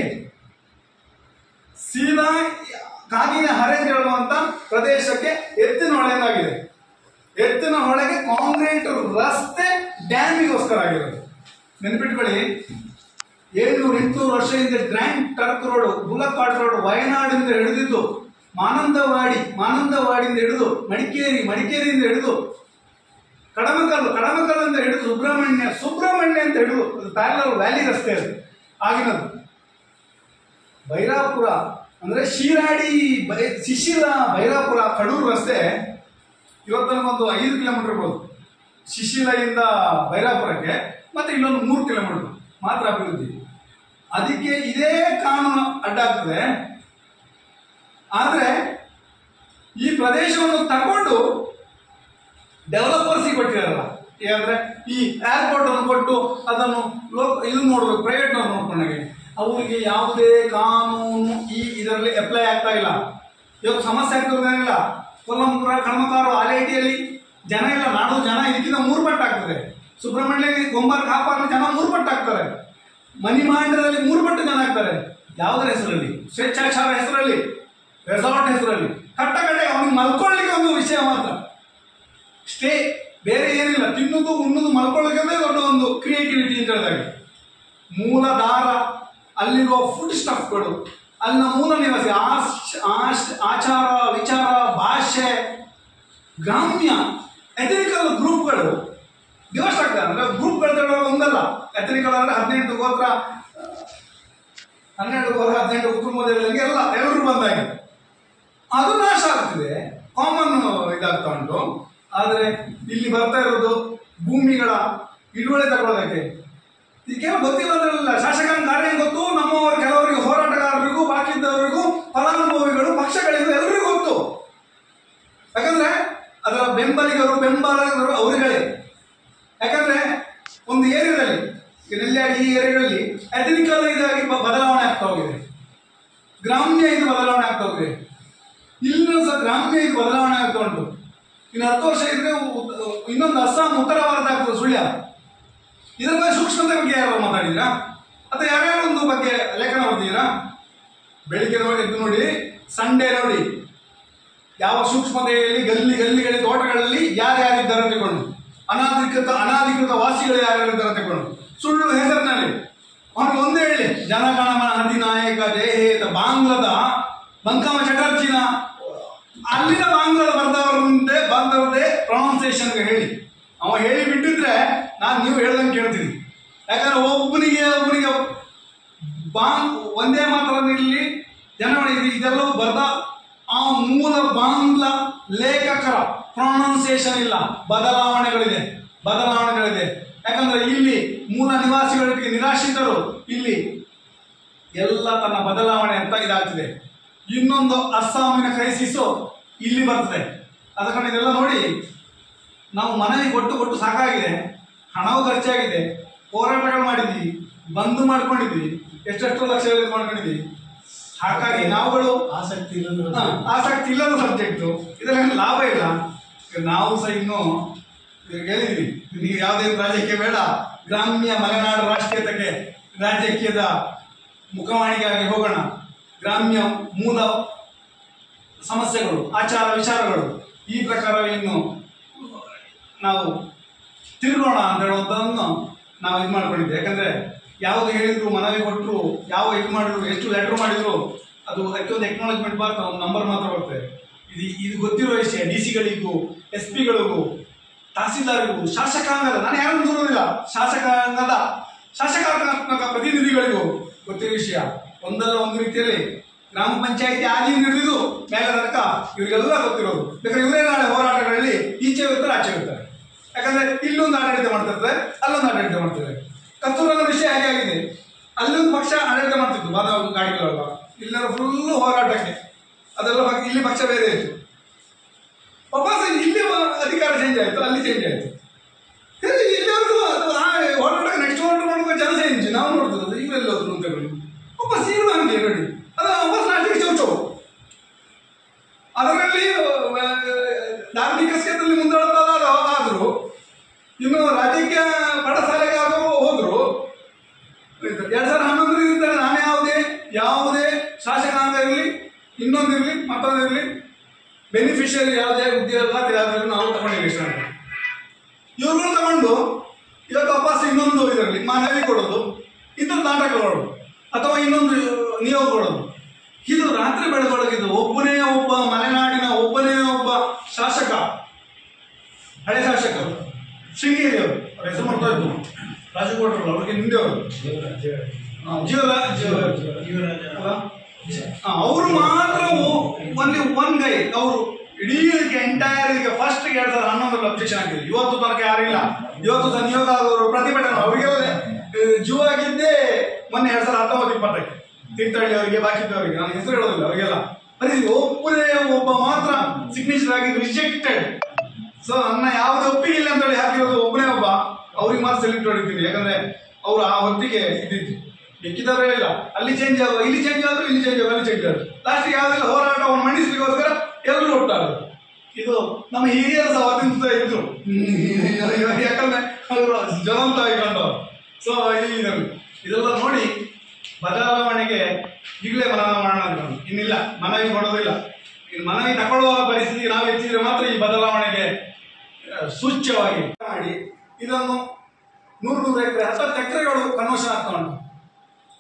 ಸೀದಾ ಕಾಗಿನ ಹರೆ ಅಂತ ಹೇಳುವಂತ ಪ್ರದೇಶಕ್ಕೆ ಎತ್ತಿನ ಹೊಳೆಯದಾಗಿದೆ ಎತ್ತಿನ ಹೊಳೆಗೆ ಕಾಂಕ್ರೀಟ್ ರಸ್ತೆ ಡ್ಯಾಮಿಗೋಸ್ಕರ ಆಗಿರೋದು ನೆನ್ಪಿಟ್ಕೊಳ್ಳಿ ಏಳ್ನೂರು ಎಂಟುನೂರು ವರ್ಷ ಹಿಂದೆ grand trunk road bullock cart road ವಯನಾಡಿಂದ ಹಿಡಿದಿದ್ದು ಮಾನಂದವಾಡಿ ಮಾನಂದವಾಡಿಯಿಂದ ಹಿಡಿದು ಮಡಿಕೇರಿ ಮಡಿಕೇರಿಯಿಂದ ಹಿಡಿದು ಕಡಮಕಲ್ಲು ಕಡಮಕಲ್ಲಿಂದ ಹಿಡಿದು ಸುಬ್ರಹ್ಮಣ್ಯ ಸುಬ್ರಹ್ಮಣ್ಯ ಅಂತ ಹಿಡಿದು ಪ್ಯಾರಲಲ್ ವ್ಯಾಲಿ ರಸ್ತೆ ಅದು ಆಗಿನದು ಬೈರಾಪುರ ಅಂದ್ರೆ ಶಿರಾಡಿ ಬೈ ಶಿಶಿಲ ಬೈರಾಪುರ ಕಡೂರು ರಸ್ತೆ ಇವತ್ತೊಂದು ಐದು ಕಿಲೋಮೀಟರ್ ಇರ್ಬೋದು ಶಿಶಿಲೆಯಿಂದ ಬೈರಾಪುರಕ್ಕೆ ಮತ್ತೆ ಇಲ್ಲೊಂದು ಮೂರು ಕಿಲೋಮೀಟರ್ ಮಾತ್ರ ಅಭಿವೃದ್ಧಿ ಅದಕ್ಕೆ ಇದೇ ಕಾನೂನು ಅಡ್ಡಾಗ್ತದೆ ಆದ್ರೆ ಈ ಪ್ರದೇಶವನ್ನು ತಗೊಂಡು ಡೆವಲಪರ್ಸಿಗೆ ಕೊಟ್ಟಿರಲ್ಲ ಏನಂದ್ರೆ ಈ ಏರ್ಪೋರ್ಟ್ ಅನ್ನು ಕೊಟ್ಟು ಅದನ್ನು ಲೋಕ ಇದು ನೋಡ್ಬೇಕು ಪ್ರೈವೇಟ್ ನೋಡ್ಕೊಂಡಾಗೆ ಅವರಿಗೆ ಯಾವುದೇ ಕಾನೂನು ಈ ಇದರಲ್ಲಿ ಅಪ್ಲೈ ಆಗ್ತಾ ಇಲ್ಲ ಇವತ್ತು ಸಮಸ್ಯೆ ಆಗ್ತಿರೋದೇನಿಲ್ಲ ಕೊಲ್ಲಂಪುರ ಕಳಮಕಾರು ಆಲೇಟಿಯಲ್ಲಿ ಜನ ಇಲ್ಲ ನಾಡು ಜನ ಇದಕ್ಕಿಂತ ಮೂರು ಪಟ್ಟು ಆಗ್ತದೆ ಸುಬ್ರಹ್ಮಣ್ಯ ಗೊಂಬಾರ್ ಕಾಪಾರಲ್ಲಿ ಜನ ಮೂರು ಪಟ್ಟು ಆಗ್ತಾರೆ ಮಣಿಮಾಂಡದಲ್ಲಿ ಮೂರು ಪಟ್ಟು ಜನ ಆಗ್ತಾರೆ ಯಾವುದರ ಹೆಸರಲ್ಲಿ ಸ್ವೇಚ್ಛಾಚಾರ ಹೆಸರಲ್ಲಿ ರೆಸಾರ್ಟ್ ಹೆಸರಲ್ಲಿ ಕಟ್ಟ ಕಡೆ ಅವನಿಗೆ ಮಲ್ಕೊಳ್ಳಿಕ್ಕೆ ಒಂದು ವಿಷಯ ಮಾತ್ರ ಸ್ಟೇ ಬೇರೆ ಏನಿಲ್ಲ ತಿನ್ನುವುದು ಉಣ್ಣುದು ಮಲ್ಕೊಳ್ಳೋಕೆ ದೊಡ್ಡ ಒಂದು ಕ್ರಿಯೇಟಿವಿಟಿ ಅಂತ ಹೇಳಿದಾಗ ಮೂಲಾಧಾರ ಅಲ್ಲಿರುವ ಫುಡ್ ಸ್ಟಫ್ಗಳು ಅಲ್ಲಿನ ಮೂಲ ನಿವಾಸಿ ಆಶ್ ಆಶ್ ಆಚಾರ ವಿಚಾರ ಭಾಷೆ ಗ್ರಾಮ್ಯ ಎಥನಿಕಲ್ ಗ್ರೂಪ್ಗಳು ಡಿವರ್ಸ್ ಆಗ್ತದೆ ಅಂದ್ರೆ ಗ್ರೂಪ್ ಬೆಳೆದ ಒಂದಲ್ಲ ಎಥನಿಕಲ್ ಅಂದ್ರೆ ಹದಿನೆಂಟು ಗೋತ್ರ ಹನ್ನೆರಡು ಗೋತ್ರ ಹದಿನೆಂಟು ಕುಟುಂಬದಲ್ಲಿ ಎಲ್ಲ ಎಲ್ಲರೂ ಬಂದಾಗಿ ಅದು ನಾಶ ಆಗ್ತಿದೆ ಕಾಮನ್ ಇದಾಗ್ತಾ ಉಂಟು ಆದರೆ ಇಲ್ಲಿ ಬರ್ತಾ ಇರೋದು ಭೂಮಿಗಳ ಹಿಡುವಳಿ ತಗೊಳ್ಳೋದಕ್ಕೆ ಇದಕ್ಕೆಲ್ಲ ಗೊತ್ತಿಲ್ಲ ಅಂದ್ರಲ್ಲ ಶಾಸಕಾಂಗ ಕಾರ್ಯ ಗೊತ್ತು ನಮ್ಮವರು ಕೆಲವರಿಗೆ ಹೋರಾಟಗಾರರಿಗೂ ಬಾಕಿ ಇದ್ದವರಿಗೂ ಫಲಾನುಭವಿಗಳು ಪಕ್ಷಗಳಿಗೂ ಎಲ್ಲರಿಗೂ ಗೊತ್ತು ಯಾಕಂದ್ರೆ ಅದರ ಬೆಂಬಲಿಗರು ಬೆಂಬಲಿಗರು ಅವರುಗಳೇ ಯಾಕಂದ್ರೆ ಒಂದು ಏರಿಯಾದಲ್ಲಿ ಈಗ ನೆಲ್ಯಾಡಿ ಈ ಏರಿಯಾಗಳಲ್ಲಿ ಎಥನಿಕಲ್ ಇದಾಗಿ ಬ- ಬದಲಾವಣೆ ಆಗ್ತಾ ಹೋಗಿದೆ ಗ್ರಾಮ್ಯ ಇದು ಬದಲಾವಣೆ ಆಗ್ತಾ ಹೋಗಿದೆ ಇಲ್ಲಿನೂ ಸಹ ಗ್ರಾಮ್ಯ ಇದು ಬದಲಾವಣೆ ಆಗ್ತಾ ಉಂಟು ಇನ್ನು ಹತ್ತು ವರ್ಷ ಇದ್ರೆ ಉ- ಇನ್ನೊಂದು ಅಸ್ಸಾಂ ಉತ್ತರ ಭಾರತ ಆಗ್ತದೆ ಸುಳ್ಯ ಇದರ ಬಗ್ಗೆ ಸೂಕ್ಷ್ಮತೆ ಬಗ್ಗೆ ಯಾರು ಮಾತಾಡಿದ್ರಾ ಅಥವಾ ಯಾರ್ಯಾರು ಒಂದು ಬಗ್ಗೆ ಲೇಖನ ಬರ್ತಿದ್ದೀರಾ ಬೆಳಿಗ್ಗೆ ನೋಡಿ ಎದ್ದು ನೋಡಿ ಸಂಡೇ ನೋಡಿ ಯಾವ ಸೂಕ್ಷ್ಮತೆಯಲ್ಲಿ ಗಲ್ಲಿ ಗಲ್ಲಿಗಳ ತೋಟಗಳಲ್ಲಿ ಯಾರ್ಯಾರಿದ್ದಾರೆ ತಗೊಂಡು ಅನಾಧಿಕೃತ ಅನಾಧಿಕೃತ ವಾಸಿಗಳು ಯಾರ್ಯಾರಿದ್ದಾರೆ ತಗೊಂಡು ಸುಳ್ಳು ಹೆಸರಿನಲ್ಲಿ ಅವನಿಗೆ ಒಂದೇ ಹೇಳಿ ಜನಗಣಮನ ಅಧಿನಾಯಕ ಜಯಹೇತ ಬಾಂಗ್ಲದ ಬಂಕಮ ಚಟರ್ಜಿನ ಅಲ್ಲಿನ ಬಾಂಗ್ಲದ ಬರ್ದವರಂತೆ ಬಂದವರದೇ ಪ್ರೊನೌನ್ಸಿಯೇಷನ್ಗೆ ಹೇಳಿ ಅವ ಹೇಳಿ ಬಿಟ್ಟಿದ್ರೆ ನಾನು ನೀವು ಹೇಳ್ದಂಗೆ ಕೇಳ್ತೀನಿ ಯಾಕಂದ್ರೆ ಒಬ್ಬನಿಗೆ ಒಬ್ಬನಿಗೆ ಬಾಂಗ್ ಒಂದೇ ಮಾತ್ರ ಇರಲಿ ಜನಗಣಿ ಇದೆಲ್ಲವೂ ಬರ್ದ ಆ ಮೂಲ ಬಾಂಗ್ಲಾ ಲೇಖಕರ ಪ್ರೊನೌನ್ಸಿಯೇಷನ್ ಇಲ್ಲ ಬದಲಾವಣೆಗಳಿದೆ ಬದಲಾವಣೆಗಳಿದೆ ಯಾಕಂದ್ರೆ ಇಲ್ಲಿ ಮೂಲ ನಿವಾಸಿಗಳಿಗೆ ನಿರಾಶ್ರಿತರು ಇಲ್ಲಿ ಎಲ್ಲ ತನ್ನ ಬದಲಾವಣೆ ಅಂತ ಇದಾಗ್ತಿದೆ ಇನ್ನೊಂದು ಅಸ್ಸಾಮಿನ ಕ್ರೈಸಿಸು ಇಲ್ಲಿ ಬರ್ತದೆ ಅದ ಕಾರಣ ಇದೆಲ್ಲ ನೋಡಿ ನಾವು ಮನವಿ ಕೊಟ್ಟು ಕೊಟ್ಟು ಸಾಕಾಗಿದೆ ಹಣವೂ ಖರ್ಚಾಗಿದೆ ಹೋರಾಟಗಳು ಮಾಡಿದ್ವಿ ಬಂದು ಮಾಡ್ಕೊಂಡಿದ್ವಿ ಎಷ್ಟೆಷ್ಟು ಲಕ್ಷಗಳು ಮಾಡ್ಕೊಂಡಿದ್ವಿ ಹಾಗಾಗಿ ನಾವುಗಳು ಆಸಕ್ತಿ ಇಲ್ಲಂದ್ರೆ ಹಾ, ಆಸಕ್ತಿ ಇಲ್ಲದ ಸಬ್ಜೆಕ್ಟು ಇದರಲ್ಲಿ ಲಾಭ ಇಲ್ಲ ಈಗ ನಾವು ಸಹ ಇನ್ನು ಈಗ ಹೇಳಿದ್ವಿ ನೀವು ಯಾವುದೇ ರಾಜ್ಯಕ್ಕೆ ಬೇಡ ಗ್ರಾಮ್ಯ ಮಲೆನಾಡು ರಾಷ್ಟ್ರೀಯತೆಗೆ ರಾಜಕೀಯದ ಮುಖವಾಣಿಗಾಗಿ ಹೋಗೋಣ ಗ್ರಾಮ್ಯ ಮೂಲ ಸಮಸ್ಯೆಗಳು ಆಚಾರ ವಿಚಾರಗಳು ಈ ಪ್ರಕಾರ ಇನ್ನು ನಾವು ತಿರುಗೋಣ ಅಂತ ಹೇಳುವಂಥದ್ದನ್ನು ನಾವು ಇದು ಮಾಡ್ಕೊಂಡಿದ್ದೆ ಯಾಕಂದ್ರೆ ಯಾವುದು ಹೇಳಿದ್ರು ಮನವಿ ಕೊಟ್ಟರು ಯಾವ ಇದು ಮಾಡಿದ್ರು ಎಷ್ಟು ಲೆಟರ್ ಮಾಡಿದ್ರು ಅದು ಅದಕ್ಕೊಂದು ಎಕ್ನಾಲಜ್ಮೆಂಟ್ ಮಾತ್ರ ಒಂದು ನಂಬರ್ ಮಾತ್ರ ಬರ್ತದೆ ಇದು ಇದು ಗೊತ್ತಿರೋ ವಿಷಯ ಡಿ ಸಿಗಳಿಗೂ ಎಸ್ ಪಿಗಳಿಗೂ ತಹಸೀಲ್ದಾರ್ಗೂ ಶಾಸಕಾಂಗದ ನಾನು ಯಾರು ದೂರೋದಿಲ್ಲ ಶಾಸಕಾಂಗದ ಶಾಸಕಾತ್ಮಕ ಪ್ರತಿನಿಧಿಗಳಿಗೂ ಗೊತ್ತಿರೋ ವಿಷಯ ಒಂದಲ್ಲ ಒಂದು ರೀತಿಯಲ್ಲಿ ಗ್ರಾಮ ಪಂಚಾಯತಿ ಆಗಿ ಹಿಡಿದು ಮೇಲೆ ತನಕ ಇವರಿಗೆಲ್ಲ ಗೊತ್ತಿರೋದು ಬೇಕಾದ್ರೆ ಇವರೇ ನಾಳೆ ಹೋರಾಟಗಳಲ್ಲಿ ಈಚೆ ಇರ್ತಾರೆ ಆಚೆ ಇರ್ತಾರೆ ಯಾಕಂದ್ರೆ ಇಲ್ಲೊಂದು ಆಡಳಿತ ಮಾಡ್ತಿರ್ತಾರೆ ಅಲ್ಲೊಂದು ಆಡಳಿತ ಮಾಡ್ತಿದ್ದಾರೆ ಕಸ್ತೂರದ ವಿಷಯ ಹೇಗೆ ಆಗಿದೆ ಅಲ್ಲೊಂದು ಪಕ್ಷ ಆಡಳಿತ ಮಾಡ್ತಿತ್ತು ಬಾದ ಗಾಡಿಗಳೆಲ್ಲ ಇಲ್ಲೆಲ್ಲ ಫುಲ್ಲು ಹೋರಾಟಕ್ಕೆ ಅದೆಲ್ಲ ಪಕ್ಷ- ಇಲ್ಲಿ ಪಕ್ಷ ಬೇರೆ ಇತ್ತು ವಾಪಸ್ ಇಲ್ಲಿ ಮ- ಅಧಿಕಾರ ಚೇಂಜ್ ಆಯ್ತು ಅಲ್ಲಿ ಚೇಂಜ್ ಆಯ್ತು ಸರಿ ಇಲ್ಲಿವರೆಗೂ ಅದು ಆ ಹೋರಾಟಕ್ಕೆ ನೆಕ್ಸ್ಟ್ ಹೋರಾಟ ಮಾಡುವಾಗ ಜನ ಚೇಂಜ್ ನಾವು ನೋಡ್ತದೆ ಇವೆಲ್ಲ ಹೋದ್ರು ಅಂತ ಹೇಳಿ ವಾಪಸ್ ಇರುವ ಹಂಗೆ ನೋಡಿ ಅದು ವಾಪಸ್ ನಾಟಿಗೆ ಚೌಚೌ ಅದರಲ್ಲಿ ಆ, ಧಾರ್ಮಿಕ ಕ್ಷೇತ್ರದಲ್ಲಿ ಮುಂದಾಡ್ತಾ ಆದ್ರು ಇನ್ನು ರಾಜಕೀಯ ಪಾಠಶಾಲೆಗೆ ಆದರೂ ಹೋದ್ರು ಎರಡ್ ಸಾವಿರದ ಹನ್ನೊಂದರಿಂದ ನಾನು ಯಾವುದೇ ಯಾವುದೇ ಶಾಸಕಾಂಗ ಇರಲಿ ಇನ್ನೊಂದಿರಲಿ ಮತ್ತೊಂದಿರಲಿ ಬೆನಿಫಿಷಿಯರಿ ಯಾವುದೇ ಉದ್ಯೋಗ ಯಾವುದಾದ್ರು ನಾವು ತಗೊಂಡಿಲ್ಲ ಇಷ್ಟ ಇವ್ರುಗಳು ತಗೊಂಡು ಇವತ್ತು ವಾಪಸ್ ಇನ್ನೊಂದು ಇದರಲ್ಲಿ ಮನವಿ ಕೊಡೋದು ಇನ್ನೊಂದು ನಾಟಕಗಳು ಅಥವಾ ಇನ್ನೊಂದು ನಿಯೋಗ ಕೊಡೋದು ಇದು ರಾತ್ರಿ ಬೆಳಗೊಳಗಿದ್ದು ಒಬ್ಬನೇ ಒಬ್ಬ ಮಲೆನಾಡಿನ ಒಬ್ಬನೇ ಒಬ್ಬ ಶಾಸಕ ಹಳೆ ಶಾಸಕರು ಶೃಂಗೇರಿ ಅವರು ಅವ್ರ ಹೆಸರು ಮಾಡ್ತಾ ಇದ್ದು ರಾಜಕೋಟರು ಅವ್ರಿಗೆ ಹಿಂದೆ ಅವರು ಜೀವರಾಜ್ ಅವರು ಮಾತ್ರ ಒನ್ಲಿ ಒನ್ ಗೈ ಅವರು ಇಡೀ ಎಂಟೈರ್ ಈಗ ಫಸ್ಟ್ ಎರಡ್ ಸಾವಿರದ ಹನ್ನೊಂದರಲ್ಲಿ ಅಬ್ಜೆಕ್ಷನ್ ಹಾಕಿದ್ರು ಇವತ್ತು ತನಕ ಯಾರಿಲ್ಲ ಇವತ್ತು ಸಹ ನಿಯೋಗ ಆದವರು ಪ್ರತಿಭಟನೆ ಅವರಿಗೆಲ್ಲ ಜೀವ ಆಗಿದ್ದೇ ಮೊನ್ನೆ ಎರಡ್ ಸಾವಿರದ ಹತ್ತೊಂಬತ್ತು ಇಪ್ಪತ್ತಕ್ಕೆ ತೀರ್ಥಹಳ್ಳಿ ಅವರಿಗೆ ಬಾಕಿದ್ದವರಿಗೆ ನಾನು ಹೆಸರು ಹೇಳೋದಿಲ್ಲ ಅವರಿಗೆಲ್ಲ ಬರೀ ಒಬ್ಬನೇ ಒಬ್ಬ ಮಾತ್ರ ಸಿಗ್ನೇಚರ್ ಆಗಿ ರಿಜೆಕ್ಟೆಡ್ ಸೊ ನನ್ನ ಯಾವುದೇ ಒಪ್ಪಿಗೆ ಇಲ್ಲ ಅಂತ ಹೇಳಿ ಹಾಕಿರೋದು ಒಬ್ಬನೇ ಒಬ್ಬ ಅವ್ರಿಗೆ ಮಾತ್ರ ಸೆಲೆಕ್ಟ್ ಹೊಡಿತೀನಿ ಯಾಕಂದ್ರೆ ಅವರು ಆ ಹೊತ್ತಿಗೆ ಇದ್ದಿದ್ದು ಮಿಕ್ಕಿದವರೇ ಇಲ್ಲ ಅಲ್ಲಿ ಚೇಂಜ್ ಆಗುವ ಇಲ್ಲಿ ಚೇಂಜ್ ಆದ್ರು ಇಲ್ಲಿ ಚೇಂಜ್ ಆಗುವ ಅಲ್ಲಿ ಚೇಂಜ್ ಆದ್ರು ಲಾಸ್ಟ್ ಯಾವ್ದೆಲ್ಲ ಹೋರಾಟವನ್ನು ಮಂಡಿಸಲಿಕ್ಕೋಸ್ಕರ ಎಲ್ಲರೂ ಒಟ್ಟಾದ್ರು ಇದು ನಮ್ಮ ಹಿರಿಯರು ಸಹ ಅವತ್ತಿಂದ ಇದ್ರು ಹ್ಮ್, ಯಾಕಂದ್ರೆ ಅವರು ಜ್ವಲಂತವಾಗಿ ಕಂಡವರು ಸೊ ಇದನ್ನು ಇದೆಲ್ಲ ನೋಡಿ ಬದಲಾವಣೆಗೆ ಈಗಲೇ ಮನವಿ ಮಾಡೋಣ ಅಂತ ನಾನು. ಇನ್ನಿಲ್ಲ ಮನವಿ ಕೊಡೋದಿಲ್ಲ ಇನ್ನು ಮನವಿ ತಗೊಳ್ಳುವ ಪರಿಸ್ಥಿತಿ ನಾವು ಹೆಚ್ಚಿದ್ರೆ ಮಾತ್ರ ಈ ಬದಲಾವಣೆಗೆ ಆ, ಸೂಚ್ಯವಾಗಿ ಮಾಡಿ ಇದನ್ನು ನೂರು ನೂರು ಎಕರೆ ಹತ್ತತ್ತು ಎಕರೆಗಳು ಕನ್ವರ್ಷನ್ ಆಗ್ತಾ ಉಂಟು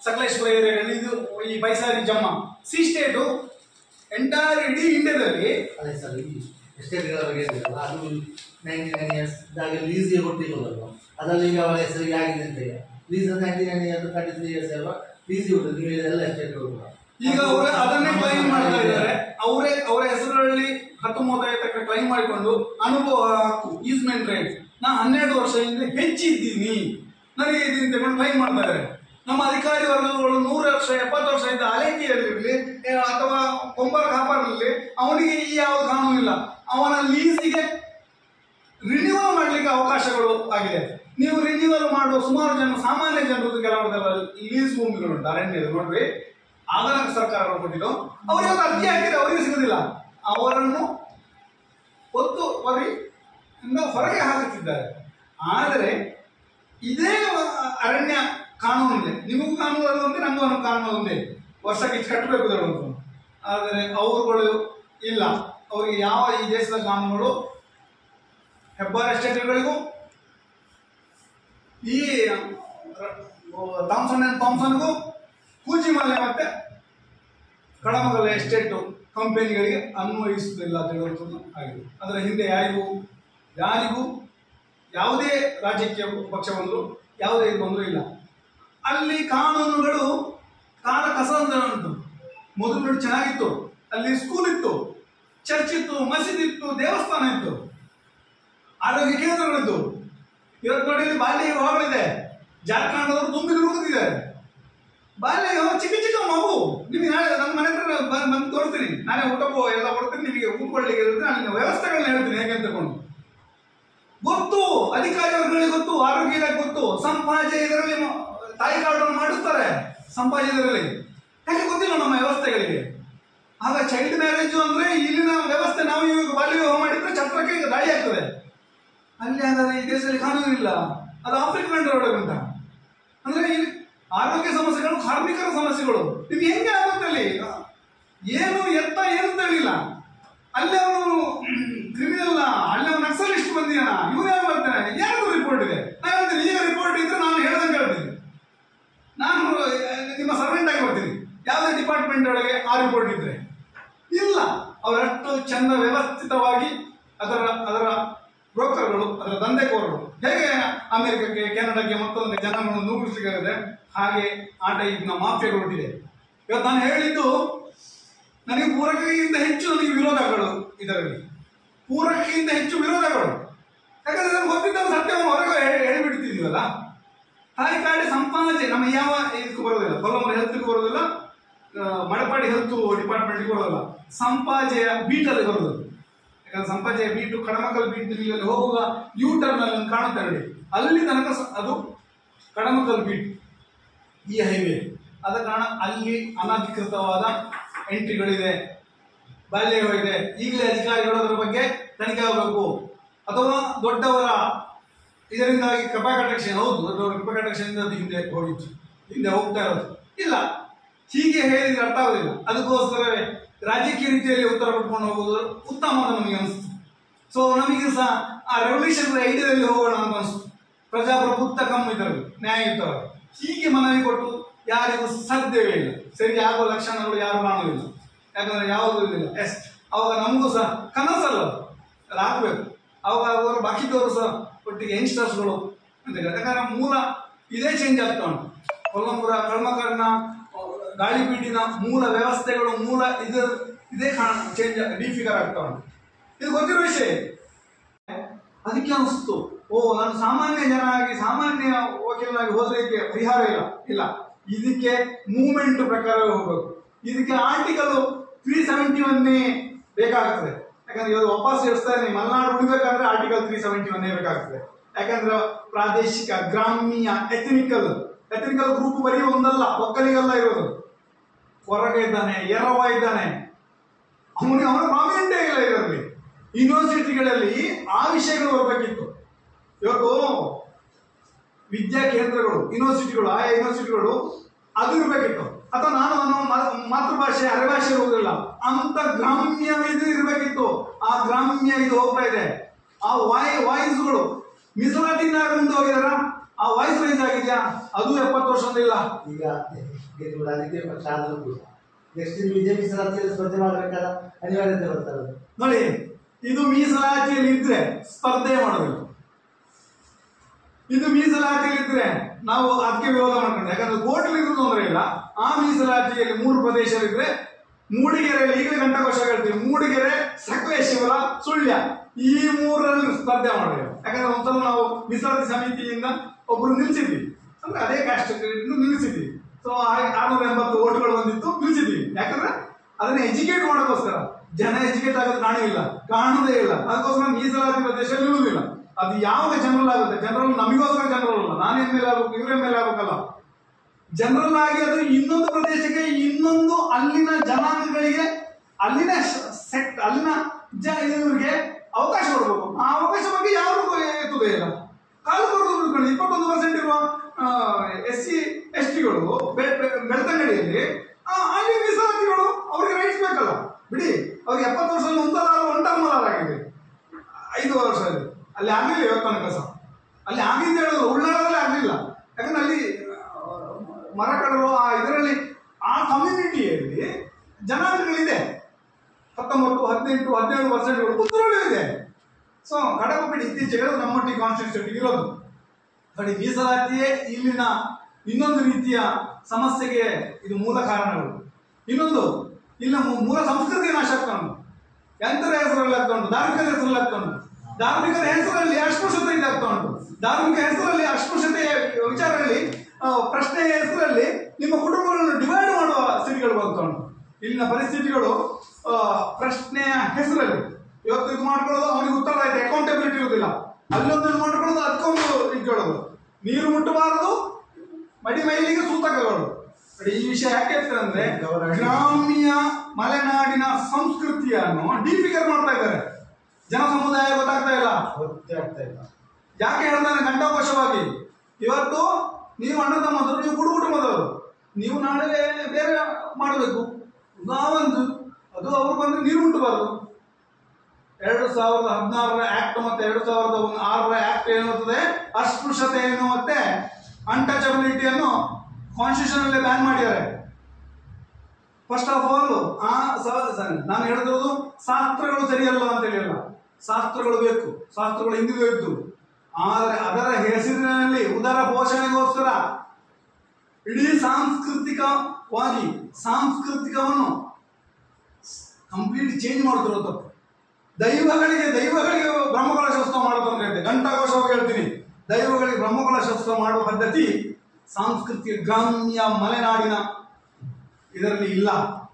ಸಕಲೇಶ್ಪುರ ಏರಿಯಾಗಳಲ್ಲಿ ಇದು ಈ ಬೈಸಾರಿ ಜಮ್ಮ ಸಿ ಸ್ಟೇಟು ಎಂಟೈರ್ ಇಡೀ ಇಂಡಿಯಾದಲ್ಲಿ ಅದೇ ಸರ್ ಈ ಎಸ್ಟೇಟ್ಗಳ ಬಗ್ಗೆ ಹೇಳಿದ್ರಲ್ಲ ಅದು ನೈಂಟಿ ನೈನ್ ಇಯರ್ಸ್ ಇದಾಗಿ ಲೀಸ್ಗೆ ಕೊಟ್ಟಿರೋದಲ್ವ ಅದರಲ್ಲಿ ಈಗ ಅವರ ಹೆಸರಿಗೆ ಆಗಿದೆ ಅಂತ ಈಗ lease ninety nine years thirty three years ಅಲ್ವಾ ಲೀಸ್ ಕೊಟ್ಟದ್ದು ನೀವು ಎಲ್ಲ ಎಸ್ಟೇಟ್ಗಳು ಈಗ ಅವರೇ ಅದನ್ನೇ ಕ್ಲೈಮ್ ಮಾಡ್ತಾ ಇದ್ದಾರೆ ಅವರೇ ಅವರ ಹೆಸರಲ್ಲಿ ಹತ್ತೊಂಬತ್ತೈದಕ್ಕೆ ಕ್ಲೈಮ್ ಮಾಡಿಕೊಂಡು ಅನುಭವ ಹಕ್ಕು ಈಸ್ಮೆಂಟ್ ರೇಟ್ ನಾ ಹನ್ನೆರಡು ವರ್ಷದಿಂದ ಹೆಚ್ಚಿದ್ದೀನಿ ನನಗೆ ಇದನ್ನು ತಗೊಂಡು ಕ್ಲೈಮ್ ಮಾಡ್ತಾ ಇದ್ದಾರೆ ನಮ್ಮ ಅಧಿಕಾರಿ ವರ್ಗಗಳು ನೂರು ವರ್ಷ ಎಪ್ಪತ್ತು ವರ್ಷ ಇದ್ದ ಅಲೇಟಿಯಲ್ಲಿರಲಿ ಅಥವಾ ಕೊಂಬರ ಕಾಪಾಡಲಿ ಅವನಿಗೆ ಈ ಯಾವ ಕಾನೂನು ಇಲ್ಲ ಅವನ ಲೀಸಿಗೆ ರಿನ್ಯೂವಲ್ ಮಾಡಲಿಕ್ಕೆ ಅವಕಾಶಗಳು ಆಗಿದೆ ನೀವು ರಿನ್ಯೂವಲ್ ಮಾಡುವ ಸುಮಾರು ಜನ ಸಾಮಾನ್ಯ ಜನರದ್ದು ಕೆಲವೊಂದೆಲ್ಲ ಲೀಸ್ ಭೂಮಿಗಳುಂಟು ಅರಣ್ಯದ ನೋಡ್ರಿ ಆಗ ಸರ್ಕಾರಗಳು ಕೊಟ್ಟಿದ್ದು ಅವರಿಗೆ ಒಂದು ಅರ್ಜಿ ಹಾಕಿದ್ರೆ ಅವರಿಗೆ ಸಿಗುದಿಲ್ಲ ಅವರನ್ನು ಒತ್ತು ವರಿ ಇಂದ ಹೊರಗೆ ಹಾಕುತ್ತಿದ್ದಾರೆ ಆದರೆ ಇದೇ ಅರಣ್ಯ ಕಾನೂನಿದೆ ನಿಮಗೂ ಕಾನೂನು ಅದು ಒಂದೇ ನಮಗೂ ಒಂದು ಕಾನೂನು ಒಂದೇ ವರ್ಷಕ್ಕೆ ಇಷ್ಟು ಕಟ್ಟಬೇಕು ಅಂತ ಆದರೆ ಅವರುಗಳು ಇಲ್ಲ ಅವರಿಗೆ ಯಾವ ಈ ದೇಶದ ಕಾನೂನುಗಳು ಹೆಬ್ಬಾರ್ ಎಸ್ಟೇಟ್ಗಳಿಗೂ ಈ ಥಾಮ್ಸನ್ ಅಂಡ್ ಥಾಮ್ಸನ್ಗೂ ಕೂಚಿಮಲೆ ಮತ್ತೆ ಕಡಮಗಲ ಎಸ್ಟೇಟು ಕಂಪನಿಗಳಿಗೆ ಅನ್ವಯಿಸುವುದಿಲ್ಲ ಅಂತ ಹೇಳುವಂಥದ್ದು ಆಗಿದೆ ಅದರ ಹಿಂದೆ ಯಾರಿಗೂ ಯಾರಿಗೂ ಯಾವುದೇ ರಾಜಕೀಯ ಪಕ್ಷ ಬಂದರೂ ಯಾವುದೇ ಇದು ಬಂದರೂ ಇಲ್ಲ ಅಲ್ಲಿ ಕಾನೂನುಗಳು ಕಾಲ ಕಸಂದ ಉಂಟು ಮೊದಲು ನೋಡಿ ಚೆನ್ನಾಗಿತ್ತು ಅಲ್ಲಿ ಸ್ಕೂಲ್ ಇತ್ತು ಚರ್ಚ್ ಇತ್ತು ಮಸೀದಿ ಇತ್ತು ದೇವಸ್ಥಾನ ಇತ್ತು ಆರೋಗ್ಯ ಕೇಂದ್ರಗಳಿದ್ದು ಇವತ್ತು ನೋಡಿ ಇಲ್ಲಿ ಬಾಲ್ಯ ವಿವಾಹಗಳಿದೆ ಜಾರ್ಖಂಡದವರು ತುಂಬಿ ನುಗ್ಗುತ್ತಿದ್ದಾರೆ ಬಾಲ್ಯ ವಿವಾಹ ಚಿಕ್ಕ ಚಿಕ್ಕ ಮಗು ನಿಮಗೆ ನಾಳೆ ನನ್ನ ಮನೆ ಹತ್ರ ಬಂದು ಬಂದು ತೋರಿಸ್ತೀನಿ ನಾನೇ ಊಟ ಕೊ- ಎಲ್ಲ ಕೊಡ್ತೀನಿ ನಿಮಗೆ ಕೂತ್ಕೊಳ್ಳಿಕ್ಕೆ ಇರುತ್ತೆ ನಾನು ವ್ಯವಸ್ಥೆಗಳನ್ನ ಹೇಳ್ತೀನಿ ಹೇಗೆ ಅಂತ ತಗೊಂಡು ಗೊತ್ತು ಅಧಿಕಾರಿ ವರ್ಗಗಳಿಗೆ ಗೊತ್ತು ಆರೋಗ್ಯ ಇಲಾಖೆ ಗೊತ್ತು ಸಂಪಾಜೆ ಇದರಲ್ಲಿ ಮ- ತಾಯಿ ಕಾರ್ಡನ್ನು ಮಾಡಿಸ್ತಾರೆ ಸಂಪಾಜೆ ಇದರಲ್ಲಿ ಯಾಕೆ ಗೊತ್ತಿಲ್ಲ ನಮ್ಮ ವ್ಯವಸ್ಥೆಗಳಿಗೆ ಆಗ ಚೈಲ್ಡ್ ಮ್ಯಾರೇಜ್ ಅಂದ್ರೆ ಇಲ್ಲಿನ ವ್ಯವಸ್ಥೆ ನಾವು ಇವಾಗ ಬಾಲ್ಯ ವಿವಾಹ ಮಾಡಿದ್ರೆ ಛತ್ರಕ್ಕೆ ಈಗ ದಾಳಿ ಆಗ್ತದೆ ಅಲ್ಲಿ ಹಾಗಾದ್ರೆ ಈ ದೇಶದಲ್ಲಿ ಕಾನೂನು ಇಲ್ಲ ಅದು ಆಫ್ರಿಕನ್ ಒಳಗೆ ಉಂಟ ಅಂದ್ರೆ ಇಲ್ಲಿ ಆರೋಗ್ಯ ಸಮಸ್ಯೆಗಳು ಕಾರ್ಮಿಕರ ಸಮಸ್ಯೆಗಳು ನಿಮ್ಗೆ ಹೆಂಗೆ ಆಗುತ್ತೆ ಅಲ್ಲಿ ಏನು ಎತ್ತ ಏನು ತಿಳಿಲ್ಲ ಅಲ್ಲಿ ಅವನು ಕ್ರಿಮಿನಲ್ ಅಲ್ಲಿ ಅವನು ನಕ್ಸಲಿಸ್ಟ್ ಬಂದಿಯಾನ ಇವನು ಯಾರು ಬರ್ತಾನೆ ಯಾರಿಗೂ ರಿಪೋರ್ಟ್ ಇದೆ ನಾನು ಹೇಳ್ತೀನಿ ಈಗ ರಿಪೋರ್ಟ್ ಇದ್ರೆ ನಾನು ಹೇಳ್ದಂಗೆ ಹೇಳ್ತೀನಿ ನಾನು ನಿಮ್ಮ ಸರ್ವೆಂಟ್ ಆಗಿ ಬರ್ತೀನಿ ಯಾವುದೇ ಡಿಪಾರ್ಟ್ಮೆಂಟ್ ಒಳಗೆ ಆ ರಿಪೋರ್ಟ್ ಇದ್ರೆ ಇಲ್ಲ ಅವರಷ್ಟು ಚಂದ ವ್ಯವಸ್ಥಿತವಾಗಿ ಅದರ ಅದರ ಬ್ರೋಕರ್ಗಳು ಅದರ ದಂಧೆಕೋರರು ಹೇಗೆ ಅಮೆರಿಕಕ್ಕೆ ಕೆನಡಾಕ್ಕೆ ಮತ್ತೊಂದು ಜನಗಳನ್ನು ನೂಗಿಸ್ಲಿಕ್ಕಾಗದೆ ಹಾಗೆ ಆ ಟೈಪ್ನ ಮಾಫಿಯಾಗಳು ಹೊರಟಿದೆ ಇವತ್ತು ನಾನು ಹೇಳಿದ್ದು ನನಗೆ ಪೂರಕಕ್ಕಿಂತ ಹೆಚ್ಚು ನನಗೆ ವಿರೋಧಗಳು ಇದರಲ್ಲಿ ಪೂರಕಕ್ಕಿಂತ ಹೆಚ್ಚು ವಿರೋಧಗಳು ಯಾಕಂದ್ರೆ ನನಗೆ ಗೊತ್ತಿದ್ದ ಸತ್ಯವನ್ನು ಹೊರಗೆ ಹೇಳಿ- ಹೇಳಿಬಿಡ್ತಿದೀವಲ್ಲ ತಾಯಿ ಕಾಡಿ ಸಂಪಾದನೆ ನಮ್ಮ ಯಾವ ಇದಕ್ಕೂ ಬರೋದಿಲ್ಲ ಕೊಲ್ಲಂಬರ ಹೆಲ್ತ್ಗೂ ಬರೋದಿಲ್ಲ ಆ, ಮಡಪಾಡಿ ಹೆಲ್ತ್ ಡಿಪಾರ್ಟ್ಮೆಂಟ್ಗೆ ಬರೋದಿಲ್ಲ ಸಂಪಾಜೆಯ ಬೀಟಲ್ಲಿ ಬರೋದು ಯಾಕಂದ್ರೆ ಸಂಪಾಜೆಯ ಬೀಟು ಕಡಮಕಲ್ ಬೀಟ್ ಇಲ್ಲಿ ಹೋಗುವ ಯೂ ಟರ್ನ್ ಅಲ್ಲಿ ಒಂದು ಕಾಣುತ್ತೆ ನೋಡಿ ಅಲ್ಲಿ ತನಕ ಸ- ಅದು ಕಡಮಕಲ್ ಬೀಟ್ ಈ ಹೈವೇ ಆದ ಕಾರಣ ಅಲ್ಲಿ ಅನಧಿಕೃತವಾದ ಎಂಟ್ರಿಗಳಿದೆ ಬಾಲ್ಯ ಇದೆ ಈಗಲೇ ಅಧಿಕಾರಿಗಳು ಅದರ ಬಗ್ಗೆ ತನಿಖೆ ಆಗಬೇಕು ಅಥವಾ ದೊಡ್ಡವರ ಇದರಿಂದಾಗಿ ಕೃಪಾ ಕಟಾಕ್ಷನ್ ಹೌದು ದೊಡ್ಡವರ ಕೃಪಾ ಕಟಾಕ್ಷನ್ ಅದು ಹಿಂದೆ ಹೋಗಿತ್ತು ಹಿಂದೆ ಹೋಗ್ತಾ ಇರೋದು ಇಲ್ಲ ಹೀಗೆ ಹೇಳಿದ್ರೆ ಅರ್ಥ ಆಗೋದಿಲ್ಲ ಅದಕ್ಕೋಸ್ಕರವೇ ರಾಜಕೀಯ ರೀತಿಯಲ್ಲಿ ಉತ್ತರ ಪಡ್ಕೊಂಡು ಹೋಗೋದು ಉತ್ತಮ ಅಂತ ನಮಗೆ ಅನಿಸ್ತು ಸೊ ನಮಗೆ ಸಹ ಆ ರೆವಲ್ಯೂಷನ್ ಐಡಿಯಾದಲ್ಲಿ ಹೋಗೋಣ ಅಂತ ಅನಿಸ್ತು ಪ್ರಜಾಪ್ರಭುತ್ವ ಕಮ್ಮಿ ಇದರಲ್ಲಿ ನ್ಯಾಯಯುತವಾಗಿ ಹೀಗೆ ಮನವಿ ಕೊಟ್ಟು ಯಾರಿಗೂ ಸಾಧ್ಯವೇ ಇಲ್ಲ ಸರಿ ಆಗುವ ಲಕ್ಷಣಗಳು ಯಾರು ಕಾಣುವುದಿಲ್ಲ ಯಾಕಂದ್ರೆ ಯಾವುದೂ ಇಲ್ಲ ಎಸ್ ಅವಾಗ ನಮಗೂ ಸಹ ಕನಸಲ್ಲ ಅದು. ಅದು ಆಗ್ಬೇಕು ಅವಾಗ ಅವರು ಬಾಕಿದವರು ಸಹ ಒಟ್ಟಿಗೆ ಯಂಗ್ಸ್ಟರ್ಸ್ಗಳು ಅಂತ ಹೇಳಿ ಯಾಕಂದ್ರೆ ಮೂಲ ಇದೇ ಚೇಂಜ್ ಆಗ್ತಾ ಉಂಟು ಕೊಲ್ಲಂಪುರ ಕರ್ಮಕರ್ಣ ಗಾಳಿಬೀಡಿನ ಮೂಲ ವ್ಯವಸ್ಥೆಗಳು ಮೂಲ ಇದು ಇದೇ ಕಾಣ ಚೇಂಜ್ ಡಿಫಿಗರ್ ಆಗ್ತಾ ಉಂಟು ಇದು ಗೊತ್ತಿರೋ ವಿಷಯ ಅದಕ್ಕೆ ಅನಿಸ್ತು ಓ ನಾನು ಸಾಮಾನ್ಯ ಜನ ಆಗಿ ಸಾಮಾನ್ಯ ವಕೀಲನಾಗಿ ಹೋದ್ಲಿಕ್ಕೆ ಪರಿಹಾರ ಇಲ್ಲ ಇಲ್ಲ ಇದಕ್ಕೆ ಮೂವ್ಮೆಂಟ್ ಪ್ರಕಾರವೇ ಹೋಗ್ಬೇಕು ಇದಕ್ಕೆ ಆರ್ಟಿಕಲ್ ತ್ರೀ ಸೆವೆಂಟಿ ಒನ್ನೇ ಬೇಕಾಗ್ತದೆ ಯಾಕಂದ್ರೆ ಇವತ್ತು ವಾಪಸ್ ಇಳಿಸ್ತಾ ಇದ್ದೀನಿ ಮಲೆನಾಡು ಉಳಿಬೇಕಂದ್ರೆ ಆರ್ಟಿಕಲ್ ತ್ರೀ ಸೆವೆಂಟಿ ಒನ್ನೇ ಬೇಕಾಗ್ತದೆ ಯಾಕಂದ್ರೆ ಪ್ರಾದೇಶಿಕ ಗ್ರಾಮೀಣ ಎಥನಿಕಲ್ ಎಥನಿಕಲ್ ಗ್ರೂಪ್ ಬರೀ ಒಂದಲ್ಲ ಒಕ್ಕಲಿಗಲ್ಲ ಇರೋದು ಹೊರಗೆ ಇದ್ದಾನೆ ಎರವ ಇದ್ದಾನೆ ಅವನಿಗೆ ಅವನ ಪ್ರಾಮಿನೆಂಟೇ ಇಲ್ಲ ಇದರಲ್ಲಿ ಯೂನಿವರ್ಸಿಟಿಗಳಲ್ಲಿ ಆ ವಿಷಯಗಳು ಬರಬೇಕಿತ್ತು ಇವತ್ತು ವಿದ್ಯಾ ಕೇಂದ್ರಗಳು ಯೂನಿವರ್ಸಿಟಿಗಳು ಆಯಾ ಯೂನಿವರ್ಸಿಟಿಗಳು ಅದು ಇರಬೇಕಿತ್ತು ಅಥವಾ ನಾನು ಅನ್ನೋ ಮಾ- ಮಾತೃಭಾಷೆ ಅರೆಭಾಷೆ ಇರುವುದಿಲ್ಲ ಅಂತ ಗ್ರಾಮ್ಯ ಇದು ಇರಬೇಕಿತ್ತು ಆ ಗ್ರಾಮ್ಯ ಇದು ಹೋಗ್ತಾ ಇದೆ ಆ ವಾಯ್ ವಾಯ್ಸ್ಗಳು ಮೀಸಲಾತಿಯಿಂದ ಮುಂದೆ ಹೋಗಿದಾರ ಆ ವಾಯ್ಸ್ ರೇಂಜ್ ಆಗಿದೆಯಾ ಅದು ಎಪ್ಪತ್ತು ವರ್ಷದಿಂದ ಇಲ್ಲ ಈಗ ಇದು ರಾಜಕೀಯ ಪಕ್ಷ ಆದರೂ ಕೂಡ ನೆಕ್ಸ್ಟ್ ಬಿಜೆಪಿ ಮೀಸಲಾತಿಯಲ್ಲಿ ಸ್ಪರ್ಧೆ ಮಾಡಬೇಕಾದ ಅನಿವಾರ್ಯತೆ ಬರ್ತದೆ ಅದು. ನೋಡಿ ಇದು ಮೀಸಲಾತಿಯಲ್ಲಿ ಇದ್ರೆ ಸ್ಪರ್ಧೆ ಮಾಡೋದಿಲ್ಲ ಇದು ಮೀಸಲಾತಿಯಲ್ಲಿ ಇದ್ರೆ ನಾವು ಅದಕ್ಕೆ ವಿರೋಧ ಮಾಡ್ಕೊಂಡು ಯಾಕಂದ್ರೆ ಕೋರ್ಟಲ್ಲಿ ಇದ್ರು ತೊಂದರೆ ಇಲ್ಲ ಆ ಮೀಸಲಾತಿಯಲ್ಲಿ ಮೂರು ಪ್ರದೇಶವಿದ್ರೆ ಮೂಡಿಗೆರೆಯಲ್ಲಿ ಈಗಲೇ ಗಂಟಕೋಶ ಹೇಳ್ತೀವಿ ಮೂಡಿಗೆರೆ ಸಕಲೇಶ್ವರ ಸುಳ್ಯ ಈ ಮೂರರಲ್ಲಿ ಸ್ಪರ್ಧೆ ಮಾಡಬೇಕು ಯಾಕಂದ್ರೆ ಒಂದ್ಸಲ ನಾವು ಮೀಸಲಾತಿ ಸಮಿತಿಯಿಂದ ಒಬ್ರು ನಿಲ್ಸಿದ್ವಿ ಅಂದ್ರೆ ಅದೇ ಕಾಸ್ಟ್ ನಿಲ್ಲಿಸಿದ್ವಿ ಸೊ ಆರ್ನೂರ ಎಂಬತ್ತು ಓಟ್ಗಳು ಬಂದಿತ್ತು ನಿಲ್ಲಿಸಿದ್ವಿ ಯಾಕಂದ್ರೆ ಅದನ್ನ ಎಜುಕೇಟ್ ಮಾಡೋಕ್ಕೋಸ್ಕರ ಜನ ಎಜುಕೇಟ್ ಆಗೋದು ಕಾಣಿಲ್ಲ ಕಾಣುವುದೇ ಇಲ್ಲ ಅದಕ್ಕೋಸ್ಕರ ಮೀಸಲಾತಿ ಪ್ರದೇಶ ನಿಲ್ಲುವುದಿಲ್ಲ ಅದು ಯಾವಾಗ ಜನರಲ್ ಆಗುತ್ತೆ ಜನರಲ್ ನಮಗೋಸ್ಕರ ಜನರಲ್ ಅಲ್ಲ ನಾನು ಎಮ್ ಎಲ್ ಆಗ್ಬೇಕು ಇವ್ರ ಎಮ್ ಎಲ್ ಆಗ್ಬೇಕಲ್ಲ ಜನರಲ್ ಆಗಿ ಅದು ಇನ್ನೊಂದು ಪ್ರದೇಶಕ್ಕೆ ಇನ್ನೊಂದು ಅಲ್ಲಿನ ಜನಾಂಗಗಳಿಗೆ ಅಲ್ಲಿನ ಸೆಟ್ ಅಲ್ಲಿನ ಜ ಇವರಿಗೆ ಅವಕಾಶ ಕೊಡಬೇಕು ಆ ಅವಕಾಶ ಬಗ್ಗೆ ಯಾರು ಎತ್ತುವುದೇ ಇಲ್ಲ ಕಾಲು ಕೊಡೋದು ಇಪ್ಪತ್ತೊಂದು ಪರ್ಸೆಂಟ್ ಇರುವ ಎಸ್ ಸಿ ಎಸ್ ಟಿಗಳು ಬೆಳ್ತಂಗಡಿಯಲ್ಲಿ ಆ, ಅಲ್ಲಿ ಮೀಸಲಾತಿಗಳು ಅವ್ರಿಗೆ ರೈಟ್ಸ್ ಬೇಕಲ್ಲ ಬಿಡಿ ಅವ್ರಿಗೆ ಎಪ್ಪತ್ತು ವರ್ಷದಲ್ಲಿ ಒಂದಲ್ಲ ಒಂಟಮ್ಮಲಾರ ಆಗಿದೆ ಐದು ವರ್ಷದಲ್ಲಿ ಅಲ್ಲಿ ಆಗಲಿಲ್ಲ ಇವತ್ತು ತನಕ ಸಹ ಅಲ್ಲಿ ಆಗಿದ್ದು ಹೇಳೋದು ಉಳ್ಳಾಳದಲ್ಲಿ ಆಗಲಿಲ್ಲ ಯಾಕಂದ್ರೆ ಅಲ್ಲಿ ಆ, ಮರ ಕಡಲು ಆ ಇದರಲ್ಲಿ ಆ ಕಮ್ಯುನಿಟಿಯಲ್ಲಿ ಜನಾಂಗಗಳಿದೆ ಹತ್ತೊಂಬತ್ತು ಹದಿನೆಂಟು ಹದಿನೇಳು ಪರ್ಸೆಂಟ್ ಪುತ್ತೂರಲ್ಲೂ ಇದೆ ಸೊ ಕಡಪಪೇಟೆ ಇತ್ತೀಚೆಗೆ ನಮ್ಮೊಟ್ಟಿಗೆ ಕಾನ್ಸ್ಟಿಟ್ಯೂಷನ್ ಇರೋದು ನೋಡಿ ಮೀಸಲಾತಿಯೇ ಇಲ್ಲಿನ ಇನ್ನೊಂದು ರೀತಿಯ ಸಮಸ್ಯೆಗೆ ಇದು ಮೂಲ ಕಾರಣಗಳು ಇನ್ನೊಂದು ಇಲ್ಲಿನ ಮೂ- ಮೂಲ ಸಂಸ್ಕೃತಿ ನಾಶ ಆಗ್ತಾ ಉಂಟು ಯಂತ್ರ ಹೆಸರಲ್ಲಿ ಆಗ್ತಾ ಉಂಟು ಧಾರ್ಮಿಕರ ಹೆಸರಲ್ಲಿ ಆಗ್ತಾ ಉಂಟು ಧಾರ್ಮಿಕರ ಹೆಸರಲ್ಲಿ ಅಸ್ಪೃಶ್ಯತೆ ಇದಾಗ್ತಾ ಉಂಟು ಧಾರ್ಮಿಕ ಹೆಸರಲ್ಲಿ ಅಸ್ಪೃಶ್ಯತೆಯ ವಿಚಾರದಲ್ಲಿ ಆ, ಪ್ರಶ್ನೆಯ ಹೆಸರಲ್ಲಿ ನಿಮ್ಮ ಕುಟುಂಬಗಳನ್ನು ಡಿವೈಡ್ ಮಾಡುವ ಸ್ಥಿತಿಗಳು ಬರ್ತಾ ಉಂಟು ಇಲ್ಲಿನ ಪರಿಸ್ಥಿತಿಗಳು ಆ, ಪ್ರಶ್ನೆಯ ಹೆಸರಲ್ಲಿ ಇವತ್ತು ಇದು ಮಾಡ್ಕೊಳ್ಳೋದು ಅವನಿಗೆ ಉತ್ತರ ಆಯ್ತು ಅಕೌಂಟಬಿಲಿಟಿ ಇರುವುದಿಲ್ಲ ಅಲ್ಲೊಂದು ಇದು ಮಾಡ್ಕೊಳ್ಳೋದು ಅದಕ್ಕೊಂದು ಇದು ಕೇಳೋದು ನೀರು ಮುಟ್ಟಬಾರದು ಮಡಿ ಮೈಲಿಗೆ ಸೂತಕಗಳು ನೋಡಿ, ಈ ವಿಷಯ ಯಾಕೆ ಹೇಳ್ತಾರೆ ಅಂದ್ರೆ ಗ್ರಾಮ್ಯ ಮಲೆನಾಡಿನ ಸಂಸ್ಕೃತಿಯನ್ನು ಡಿಫಿಕರ್ ಮಾಡ್ತಾ ಇದ್ದಾರೆ ಜನ ಸಮುದಾಯ ಗೊತ್ತಾಗ್ತಾ ಇಲ್ಲ ಗೊತ್ತೇ ಆಗ್ತಾ ಇಲ್ಲ ಯಾಕೆ ಹೇಳ್ತಾನೆ ಗಂಡಕೋಶವಾಗಿ ಇವತ್ತು ನೀವು ಅಣ್ಣ ತಮ್ಮದವರು ನೀವು ಕುಡು ಕುಟುಂಬದವರು ನೀವು ನಾಳೆ ಬೇರೆ ಮಾಡಬೇಕು ನಾವೊಂದು ಅದು ಅವ್ರು ಬಂದ್ರೆ ನೀರು ಮುಟ್ಟಬಾರದು ಎರಡು ಸಾವಿರದ ಹದಿನಾರರ ಆಕ್ಟ್ ಮತ್ತೆ ಎರಡು ಸಾವಿರದ ಒಂದು ಆರರ ಆಕ್ಟ್ ಏನುತ್ತದೆ ಅಸ್ಪೃಶ್ಯತೆಯನ್ನು ಮತ್ತೆ ಅನ್ಟಚಬಿಲಿಟಿಯನ್ನು ಕಾನ್ಸ್ಟಿಟ್ಯೂಷನ್ ಅಲ್ಲೇ ಬ್ಯಾನ್ ಮಾಡಿದ್ದಾರೆ ಫಸ್ಟ್ ಆಫ್ ಆಲ್ ಆ ಸ- ಸ- ನಾನು ಹೇಳಿದ್ರು ಶಾಸ್ತ್ರಗಳು ಸರಿಯಲ್ಲ ಅಂತ ಹೇಳಿಲ್ಲ ಶಾಸ್ತ್ರಗಳು ಬೇಕು ಶಾಸ್ತ್ರಗಳು ಹಿಂದಿಗೂ ಇದ್ದು ಆದರೆ ಅದರ ಹೆಸರಿನಲ್ಲಿ ಉದರ ಪೋಷಣೆಗೋಸ್ಕರ ಇಡೀ ಸಾಂಸ್ಕೃತಿಕವಾಗಿ ಸಾಂಸ್ಕೃತಿಕವನ್ನು ಕಂಪ್ಲೀಟ್ ಚೇಂಜ್ ಮಾಡ್ತಿರೋ ತಪ್ಪು ದೈವಗಳಿಗೆ ದೈವಗಳಿಗೆ ಬ್ರಹ್ಮಕಲಶೋತ್ಸವ ಮಾಡೋದು ಅಂತ ಹೇಳ್ತೆ ಗಂಟಾಘೋಷವಾಗಿ ಹೇಳ್ತೀನಿ ದೈವಗಳಿಗೆ ಬ್ರಹ್ಮಕಲಶೋತ್ಸವ ಮಾಡುವ ಪದ್ಧತಿ ಸಾಂಸ್ಕೃತಿಕ ಗ್ರಾಮ್ಯ ಮಲೆನಾಡಿನ ಇದರಲ್ಲಿ ಇಲ್ಲ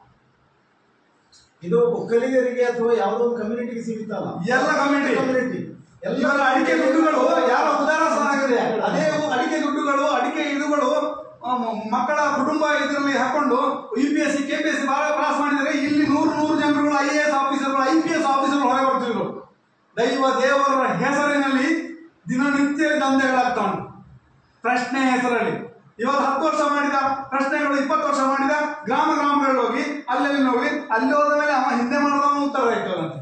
ಇದು ಒಕ್ಕಲಿಗರಿಗೆ ಅಥವಾ ಯಾವುದೋ ಒಂದು ಕಮ್ಯುನಿಟಿಗೆ ಸೀಮಿತ ಅಲ್ಲ ಎಲ್ಲ ಕಮ್ಯುನಿಟಿ ಕಮ್ಯುನಿಟಿ ಇವರ ಅಡಿಕೆ ದುಡ್ಡುಗಳು ಯಾರ ಉದಾರ ಸಹ ಆಗಿದೆ ಅದೇ ಅಡಿಕೆ ದುಡ್ಡುಗಳು ಅಡಿಕೆ ಇದುಗಳು ಆ, ಮ- ಮಕ್ಕಳ ಕುಟುಂಬ ಇದರಲ್ಲಿ ಹಾಕೊಂಡು U P S C K P S C ಬಹಳ ಪಾಸ್ ಮಾಡಿದರೆ ಇಲ್ಲಿ ನೂರು ನೂರು ಜನರುಗಳು ಐ ಎ ಎಸ್ ಆಫೀಸರ್ಗಳು ಐ ಪಿ ಎಸ್ ಆಫೀಸರ್ಗಳು ಹೊರಗೆ ಬರ್ತಿದ್ರು ದೈವ ದೇವರ ಹೆಸರಿನಲ್ಲಿ ದಿನನಿತ್ಯ ದಂಧೆಗಳಾಗ್ತಾ ಉಂಟು ಪ್ರಶ್ನೆ ಹೆಸರಲ್ಲಿ ಇವತ್ತು ಹತ್ತು ವರ್ಷ ಮಾಡಿದ ಪ್ರಶ್ನೆಗಳು ಇಪ್ಪತ್ತು ವರ್ಷ ಮಾಡಿದ ಗ್ರಾಮ ಗ್ರಾಮಗಳಲ್ಲಿ ಹೋಗಿ ಅಲ್ಲೆಲ್ಲಿ ಹೋಗಿ ಅಲ್ಲಿ ಹೋದ ಮೇಲೆ ಅವ ಹಿಂದೆ ಮಾಡಿದವನು ಉತ್ತರ ಆಯ್ತದಂತೆ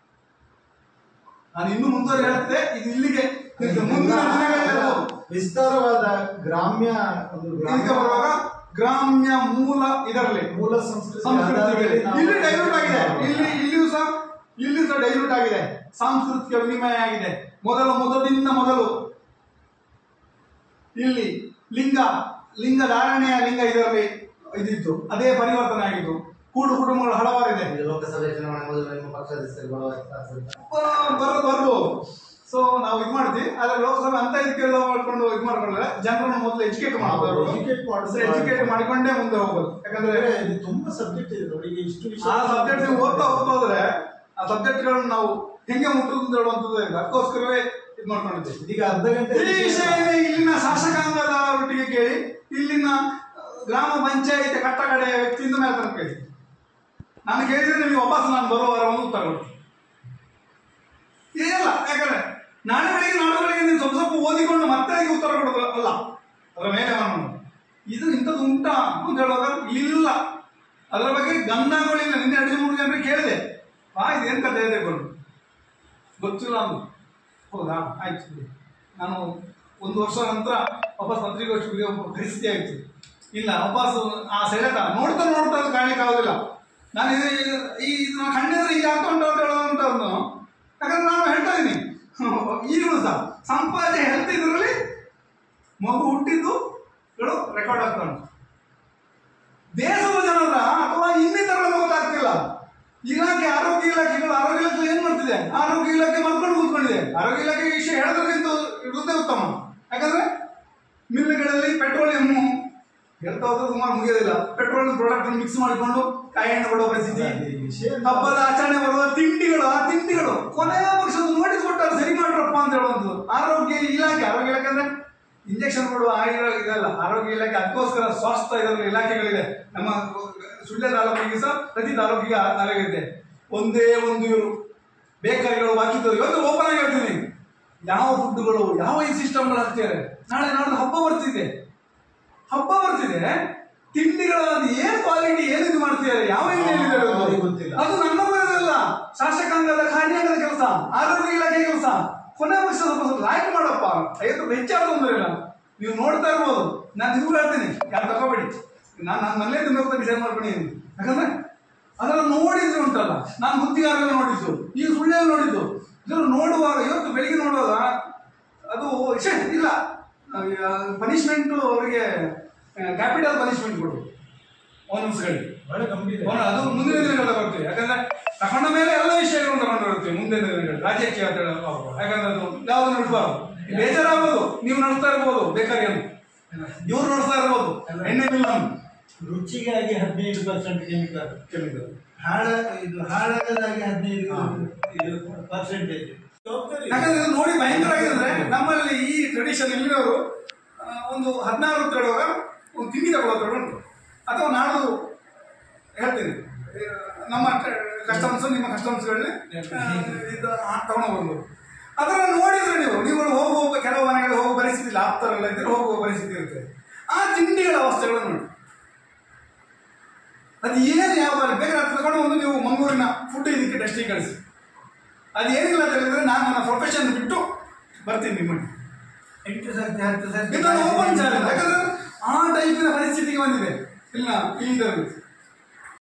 ನಾನು ಇನ್ನು ಮುಂದುವರೆ ಹೇಳ್ತಿದ್ದೆ ಇದು ಇಲ್ಲಿಗೆ ನಿಲ್ತು. ಮುಂದಿನ ದಿನಗಳಲ್ಲಿ ಅದು ವಿಸ್ತಾರವಾದ ಗ್ರಾಮ್ಯ ಒಂದು ಇದಕ್ಕೆ ಬರುವಾಗ ಗ್ರಾಮ್ಯ ಮೂಲ ಇದರಲ್ಲಿ ಮೂಲ ಸಂಸ್ಕೃತಿ ಸಂಸ್ಕೃತಿಗಳಲ್ಲಿ ಆಧಾರದಲ್ಲಿ ನಾವು- ಇಲ್ಲಿ ಡೈಲ್ಯೂಟ್ ಆಗಿದೆ ಇಲ್ಲಿ ಇಲ್ಲಿಯೂ ಸಹ ಇಲ್ಲಿ ಸಹ ಡೈಲ್ಯೂಟ್ ಆಗಿದೆ ಸಾಂಸ್ಕೃತಿಕ ವಿನಿಮಯ ಆಗಿದೆ ಮೊದಲು ಮೊದಲಿಂದ ಮೊದಲು ಇಲ್ಲಿ ಲಿಂಗ ಲಿಂಗ ಧಾರಣೆಯ ಲಿಂಗ ಇದರಲ್ಲಿ ಇದಿತ್ತು ಅದೇ ಪರಿವರ್ತನೆ ಆಗಿತ್ತು ಕೂಡು ಕುಟುಂಬಗಳು ಹಲವಾರಿದೆ ಈಗ ಲೋಕಸಭೆ ಚುನಾವಣೆ ಮೊದಲು ನಿಮ್ಮ ಪಕ್ಷದ ಬರುವ ಚಾನ್ಸ್ ಉಂಟಾ? ಬರೋ ಬರ್ಬೋದು ಸೊ ನಾವು ಇದು ಮಾಡ್ತೀವಿ ಆದ್ರೆ ಲೋಕಸಭೆ ಅಂತ ಇದಕ್ಕೆಲ್ಲ ಮಾಡ್ಕೊಂಡು ಇದು ಮಾಡ್ಕೊಂಡ್ರೆ ಜನರನ್ನು ಮೊದಲು ಎಜುಕೇಟ್ ಮಾಡೋದು Educate ಮಾಡಿದ್ರೆ ಎಜುಕೇಟ್ ಮಾಡಿಕೊಂಡೇ ಮುಂದೆ ಹೋಗೋದು ಯಾಕಂದ್ರೆ ಅಂದ್ರೆ ಇದು ತುಂಬಾ ಸಬ್ಜೆಕ್ಟ್ ಇದೆ ನೋಡಿ ಈಗ ಇಷ್ಟು ವಿಷಯ ಆ ಸಬ್ಜೆಕ್ಟ್ ನೀವು ಓದ್ತಾ ಹೋಗ್ತಾ ಹೋದ್ರೆ ಆ ಸಬ್ಜೆಕ್ಟ್ಗಳನ್ನ ನಾವು ಹೆಂಗೆ ಮುಟ್ಟುದು ಅಂತ ಹೇಳುವಂಥದ್ದು ಇದೆ ಅದಕ್ಕೋಸ್ಕರವೇ ಇದು ಮಾಡ್ಕೊಂಡಿದ್ದೀವಿ ಇದೀಗ ಅರ್ಧ ಗಂಟೆ ಈ ವಿಷಯವೇ ಇಲ್ಲಿನ ಶಾಸಕಾಂಗದ ಒಟ್ಟಿಗೆ ಕೇಳಿ ಇಲ್ಲಿನ ಗ್ರಾಮ ಪಂಚಾಯತ್ ಕಟ್ಟಕಡೆಯ ವ್ಯಕ್ತಿಯಿಂದ ಮೇಲೆ ತನಕ ಕೇಳಿ ನಾನು ಕೇಳಿದ್ರೆ ನಿಮಗೆ ವಾಪಸ್ ನಾನು ಬರುವ ವಾರ ಒಂದು ಉತ್ತರ ಕೊಡ್ತೀನಿ ಇಲ್ಲ ಯಾಕಂದ್ರೆ ನಾಳೆ ಬೆಳಿಗ್ಗೆ ನಾಳೆ ಬೆಳಿಗ್ಗೆ ನೀವು ಸ್ವಲ್ಪ ಸ್ವಲ್ಪ ಓದಿಕೊಂಡು ಮತ್ತೆ ಅದಕ್ಕೆ ಉತ್ತರ ಕೊಡೋದು ಅಲ್ಲ ಅದರ ಮೇಲೆ ನಾನು ಇದು ಇಂಥದ್ದು ಉಂಟಾ ಅಂತ ಹೇಳುವಾಗ ಇಲ್ಲ ಅದರ ಬಗ್ಗೆ ಗಮನಗಳಿಲ್ಲ ನಿನ್ನೆ ಎರಡು ಮೂರು ಜನರಿಗೆ ಕೇಳಿದೆ ಆ ಇದೇನು ಕತೆ ಇದೆ ಕೊಂಡು ಗೊತ್ತಿಲ್ಲ ಅಂದು ಹೌದಾ ಆಯ್ತು ಬಿಡಿ. ನಾನು ಒಂದು ವರ್ಷ ನಂತರ ವಾಪಸ್ ಪತ್ರಿಕೋಷ್ಠಿ ಬಿಡುವ ಪರಿಸ್ಥಿತಿ ಆಯಿತು ಇಲ್ಲ ವಾಪಸ್ ಆ ಸೆಳೆತ ನೋಡ್ತಾ ನೋಡ್ತಾ ಅದು ಕಾಣ್ಲಿಕ್ಕೆ ಆಗೋದಿಲ್ಲ ನಾನು ಇದು ಈ ಇದು ನಾನು ಕಣ್ಣಿದ್ರೆ ಈಗ ಆಗ್ತಾ ಉಂಟು ಅಂತ ಹೇಳೋದಂತ ಒಂದು ಯಾಕಂದ್ರೆ ನಾನು ಹೇಳ್ತಾ ಇದ್ದೀನಿ ಈಗಲೂ ಸಹ ಸಂಪಾದನೆ ಹೆಲ್ತ್ ಇದರಲ್ಲಿ ಮಗು ಹುಟ್ಟಿದ್ದು ರೆಕಾರ್ಡ್ ಆಗ್ತಾ ಉಂಟು ದೇಶದ ಜನರ ಅಥವಾ ಇನ್ನಿತರರ ಗೊತ್ತಾಗ್ತಿಲ್ಲ ಇಲಾಖೆ ಆರೋಗ್ಯ ಇಲಾಖೆಗಳು ಆರೋಗ್ಯ ಇಲಾಖೆ ಏನ್ ಮಾಡ್ತಿದೆ ಆರೋಗ್ಯ ಇಲಾಖೆ ಮಲ್ಕೊಂಡು ಕೂತ್ಕೊಂಡಿದೆ ಆರೋಗ್ಯ ಇಲಾಖೆ ವಿಷಯ ಹೇಳೋದ್ರಿಂದ ಇರುವುದೇ ಉತ್ತಮ ಯಾಕಂದ್ರೆ ಮಿಲ್ಗಳಲ್ಲಿ ಪೆಟ್ರೋಲಿಯಂ ಹೇಳ್ತಾ ಹೋದ್ರೆ ಸುಮಾರು ಮುಗಿಯೋದಿಲ್ಲ ಪೆಟ್ರೋಲ್ ಪ್ರಾಡಕ್ಟ್ ಮಿಕ್ಸ್ ಮಾಡಿಕೊಂಡು ಕಾಯಿ ಎಣ್ಣೆ ಕೊಡೋ ಪರಿಸ್ಥಿತಿ ಅದೇ ವಿಷಯ ಹಬ್ಬದ ಆಚರಣೆ ಬರುವ ತಿಂಡಿಗಳು ಆ ತಿಂಡಿಗಳು ಕೊನೆಯ ಪಕ್ಷ ಒಂದು ನೋಟಿಸ್ ಕೊಟ್ಟಾರೆ ಸರಿ ಮಾಡ್ರಪ್ಪ ಅಂತ ಹೇಳುವಂಥದ್ದು ಆರೋಗ್ಯ ಇಲಾಖೆ ಆರೋಗ್ಯ ಇಲಾಖೆ ಅಂದ್ರೆ ಇಂಜೆಕ್ಷನ್ ಕೊಡುವ ಆಗಿರೋ ಇದಲ್ಲ ಆರೋಗ್ಯ ಇಲಾಖೆ ಅದಕ್ಕೋಸ್ಕರ ಸ್ವಾಸ್ಥ್ಯ ಇದರ ಇಲಾಖೆಗಳಿದೆ ನಮ್ಮ ಸುಳ್ಯ ತಾಲೂಕಿಗೆ ಸಹ ಪ್ರತಿ ತಾಲೂಕಿಗೆ ಆ ತಾಲೂಕು ಇದೆ ಒಂದೇ ಒಂದು ಇವರು ಬೇಕರಿಗಳು ಬಾಕಿದ್ದು ಇವತ್ತು ಓಪನ್ ಆಗಿ ಹೇಳ್ತೀನಿ ಯಾವ ಫುಡ್ಗಳು ಯಾವ ಈ ಸಿಸ್ಟಮ್ಗಳು ಹಾಕ್ತಿದ್ದಾರೆ ನಾಳೆ ನಾಡ್ದು ಹಬ್ಬ ಬರ್ತಿದೆ ಹಬ್ಬ ಬರ್ತಿದೆ ತಿಂಡಿಗಳ ಏನ್ ಕ್ವಾಲಿಟಿ ಏನ್ ಇದು ಮಾಡ್ತಿದ್ದಾರೆ ಯಾವ ಎಣ್ಣೆಯಲ್ಲಿ ಆ, ಅವ್ರಿಗೆ ಗೊತ್ತಿಲ್ಲ. ಅದು ನನ್ನ ಬರೋದಲ್ಲ ಶಾಸಕಾಂಗದ ಕಾರ್ಯಾಂಗದ ಕೆಲಸ ಆರೋಗ್ಯ ಇಲಾಖೆ ಕೆಲಸ ಕೊನೆ ಪಕ್ಷ ಸ್ವಲ್ಪ ಸ್ವಲ್ಪ ಲಾಯ್ಕ್ ಮಾಡಪ್ಪ ಐವತ್ತು ಹೆಚ್ಚಾದ ತೊಂದರೆ ಇಲ್ಲ ನೀವು ನೋಡ್ತಾ ಇರ್ಬೋದು ನಾನು ಇದು ಹೇಳ್ತೀನಿ ಯಾರು ತಗೋಬೇಡಿ ನಾನು ನನ್ನ ಮನೇಲಿ ತಿನ್ನೋಕೆ ಡಿಸೈಡ್ ಮಾಡ್ಕೊಂಡಿದ್ದೀನಿ ಯಾಕಂದ್ರೆ ಅದನ್ನು ನೋಡಿದ್ರೆ ಉಂಟಲ್ಲ ನಾನು ಗುತ್ತಿಗಾರಲ್ಲಿ ನೋಡಿದ್ದು ಈಗ ಸುಳ್ಳಿಯಲ್ಲಿ ನೋಡಿದ್ದು ಇದನ್ನು ನೋಡುವಾಗ ಇವತ್ತು ಬೆಳಿಗ್ಗೆ ನೋಡುವಾಗ ಅದು ಛೆ, ಇಲ್ಲ ಪನಿಷ್ಮೆಂಟ್ ಅವರಿಗೆ ಕ್ಯಾಪಿಟಲ್ ಪನಿಷ್ಮೆಂಟ್ ಕೊಡು ಓನರ್ಸ್ಗಳಿಗೆ ಬಹಳ ಗಂಭೀರ ಅವನು ಅದು ಮುಂದಿನ ದಿನಗಳಲ್ಲಿ ಬರ್ತೀವಿ ಯಾಕಂದ್ರೆ ತಗೊಂಡ ಮೇಲೆ ಎಲ್ಲ ವಿಷಯಗಳನ್ನು ತಗೊಂಡು ಬರ್ತೀವಿ ಮುಂದಿನ ದಿನಗಳು ರಾಜ್ಯಕ್ಕೆ ಅಂತ ಹೇಳೋದು ಅವ್ರು. ಯಾಕಂದ್ರೆ ಅದು ಯಾವ್ದು ನಡೆಸಬಾರ್ದು ಬೇಜಾರಾಗ್ಬೋದು ನೀವು ನಡೆಸ್ತಾ ಇರ್ಬೋದು ಬೇಕಾಗಿ ಅಂತ ಇವ್ರು ನಡೆಸ್ತಾ ಇರ್ಬೋದು ಎಣ್ಣೆ ಮಿಲ್ ರುಚಿಗಾಗಿ ಹದಿನೈದು ಪರ್ಸೆಂಟ್ ಕೆಮಿಕಲ್ ಕೆಮಿಕಲ್ ಹಾಳ ಇದು ಹಾಳಾಗದಾಗಿ ಹದಿನೈದು ಇದು ಪರ್ಸೆಂಟೇಜ್ ಯಾಕಂದ್ರೆ ಇದು ನೋಡಿ ಭಯಂಕರ ಆಗಿದ್ರೆ ನಮ್ಮಲ್ಲಿ ಈ ಟ್ರೆಡಿಷನ್ ಇಲ್ಲಿರೋರು ಆ, ಒಂದು ಹದಿನಾರು ಹೊತ್ತಿಡುವಾಗ ಒಂದು ತಿಂಡಿ ತಗೊಳ್ಳೋದು ಉಂಟು ಅಥವಾ ನಾಡು ಹೇಳ್ತೀನಿ ಆ, ನಮ್ಮ ಕಸ್ಟಮರ್ಸ್ ನಿಮ್ಮ ಕಸ್ಟಮರ್ಸ್ಗಳನ್ನ ಇದು ತಗೊಂಡು ಬಂದು ಅದನ್ನು ನೋಡಿದ್ರೆ ನೀವು ನೀವು ಹೋಗುವ ಹೋಗುವ ಕೆಲವು ಮನೆಗಳು ಹೋಗುವ ಪರಿಸ್ಥಿತಿ ಇಲ್ಲ ಆಪ್ತರಲ್ಲ ಇದ್ರೆ ಹೋಗುವ ಪರಿಸ್ಥಿತಿ ಇರುತ್ತೆ ಆ ತಿಂಡಿಗಳ ಅವಸ್ಥೆಗಳನ್ನು ನೋಡಿ ಅದು ಏನು ಯಾವ ಬೇಕಾದ್ರೆ ಅದು ತಗೊಂಡು ಒಂದು ನೀವು ಮಂಗಳೂರಿನ ಫುಡ್ ಇದಕ್ಕೆ ಟೆಸ್ಟಿಂಗ್ ಕಳಿಸಿ ಅದು ಏನಿಲ್ಲ ಅಂತ ಹೇಳಿದ್ರೆ ನಾನು ನನ್ನ ಪ್ರೊಫೆಷನ್ ಬಿಟ್ಟು ಬರ್ತೀನಿ ನಿಮ್ಮನ್ನು ಎಂಟು ಸರ್ತಿ ಹತ್ತು ಸರ್ತಿ ಇದನ್ನು ಓಪನ್ ಚಾಲೆಂಜ್ ಯಾಕಂದ್ರೆ ಆ ಟೈಪಿನ ಪರಿಸ್ಥಿತಿಗೆ ಬಂದಿದೆ ಇಲ್ಲ ಈ ಇದರಲ್ಲಿ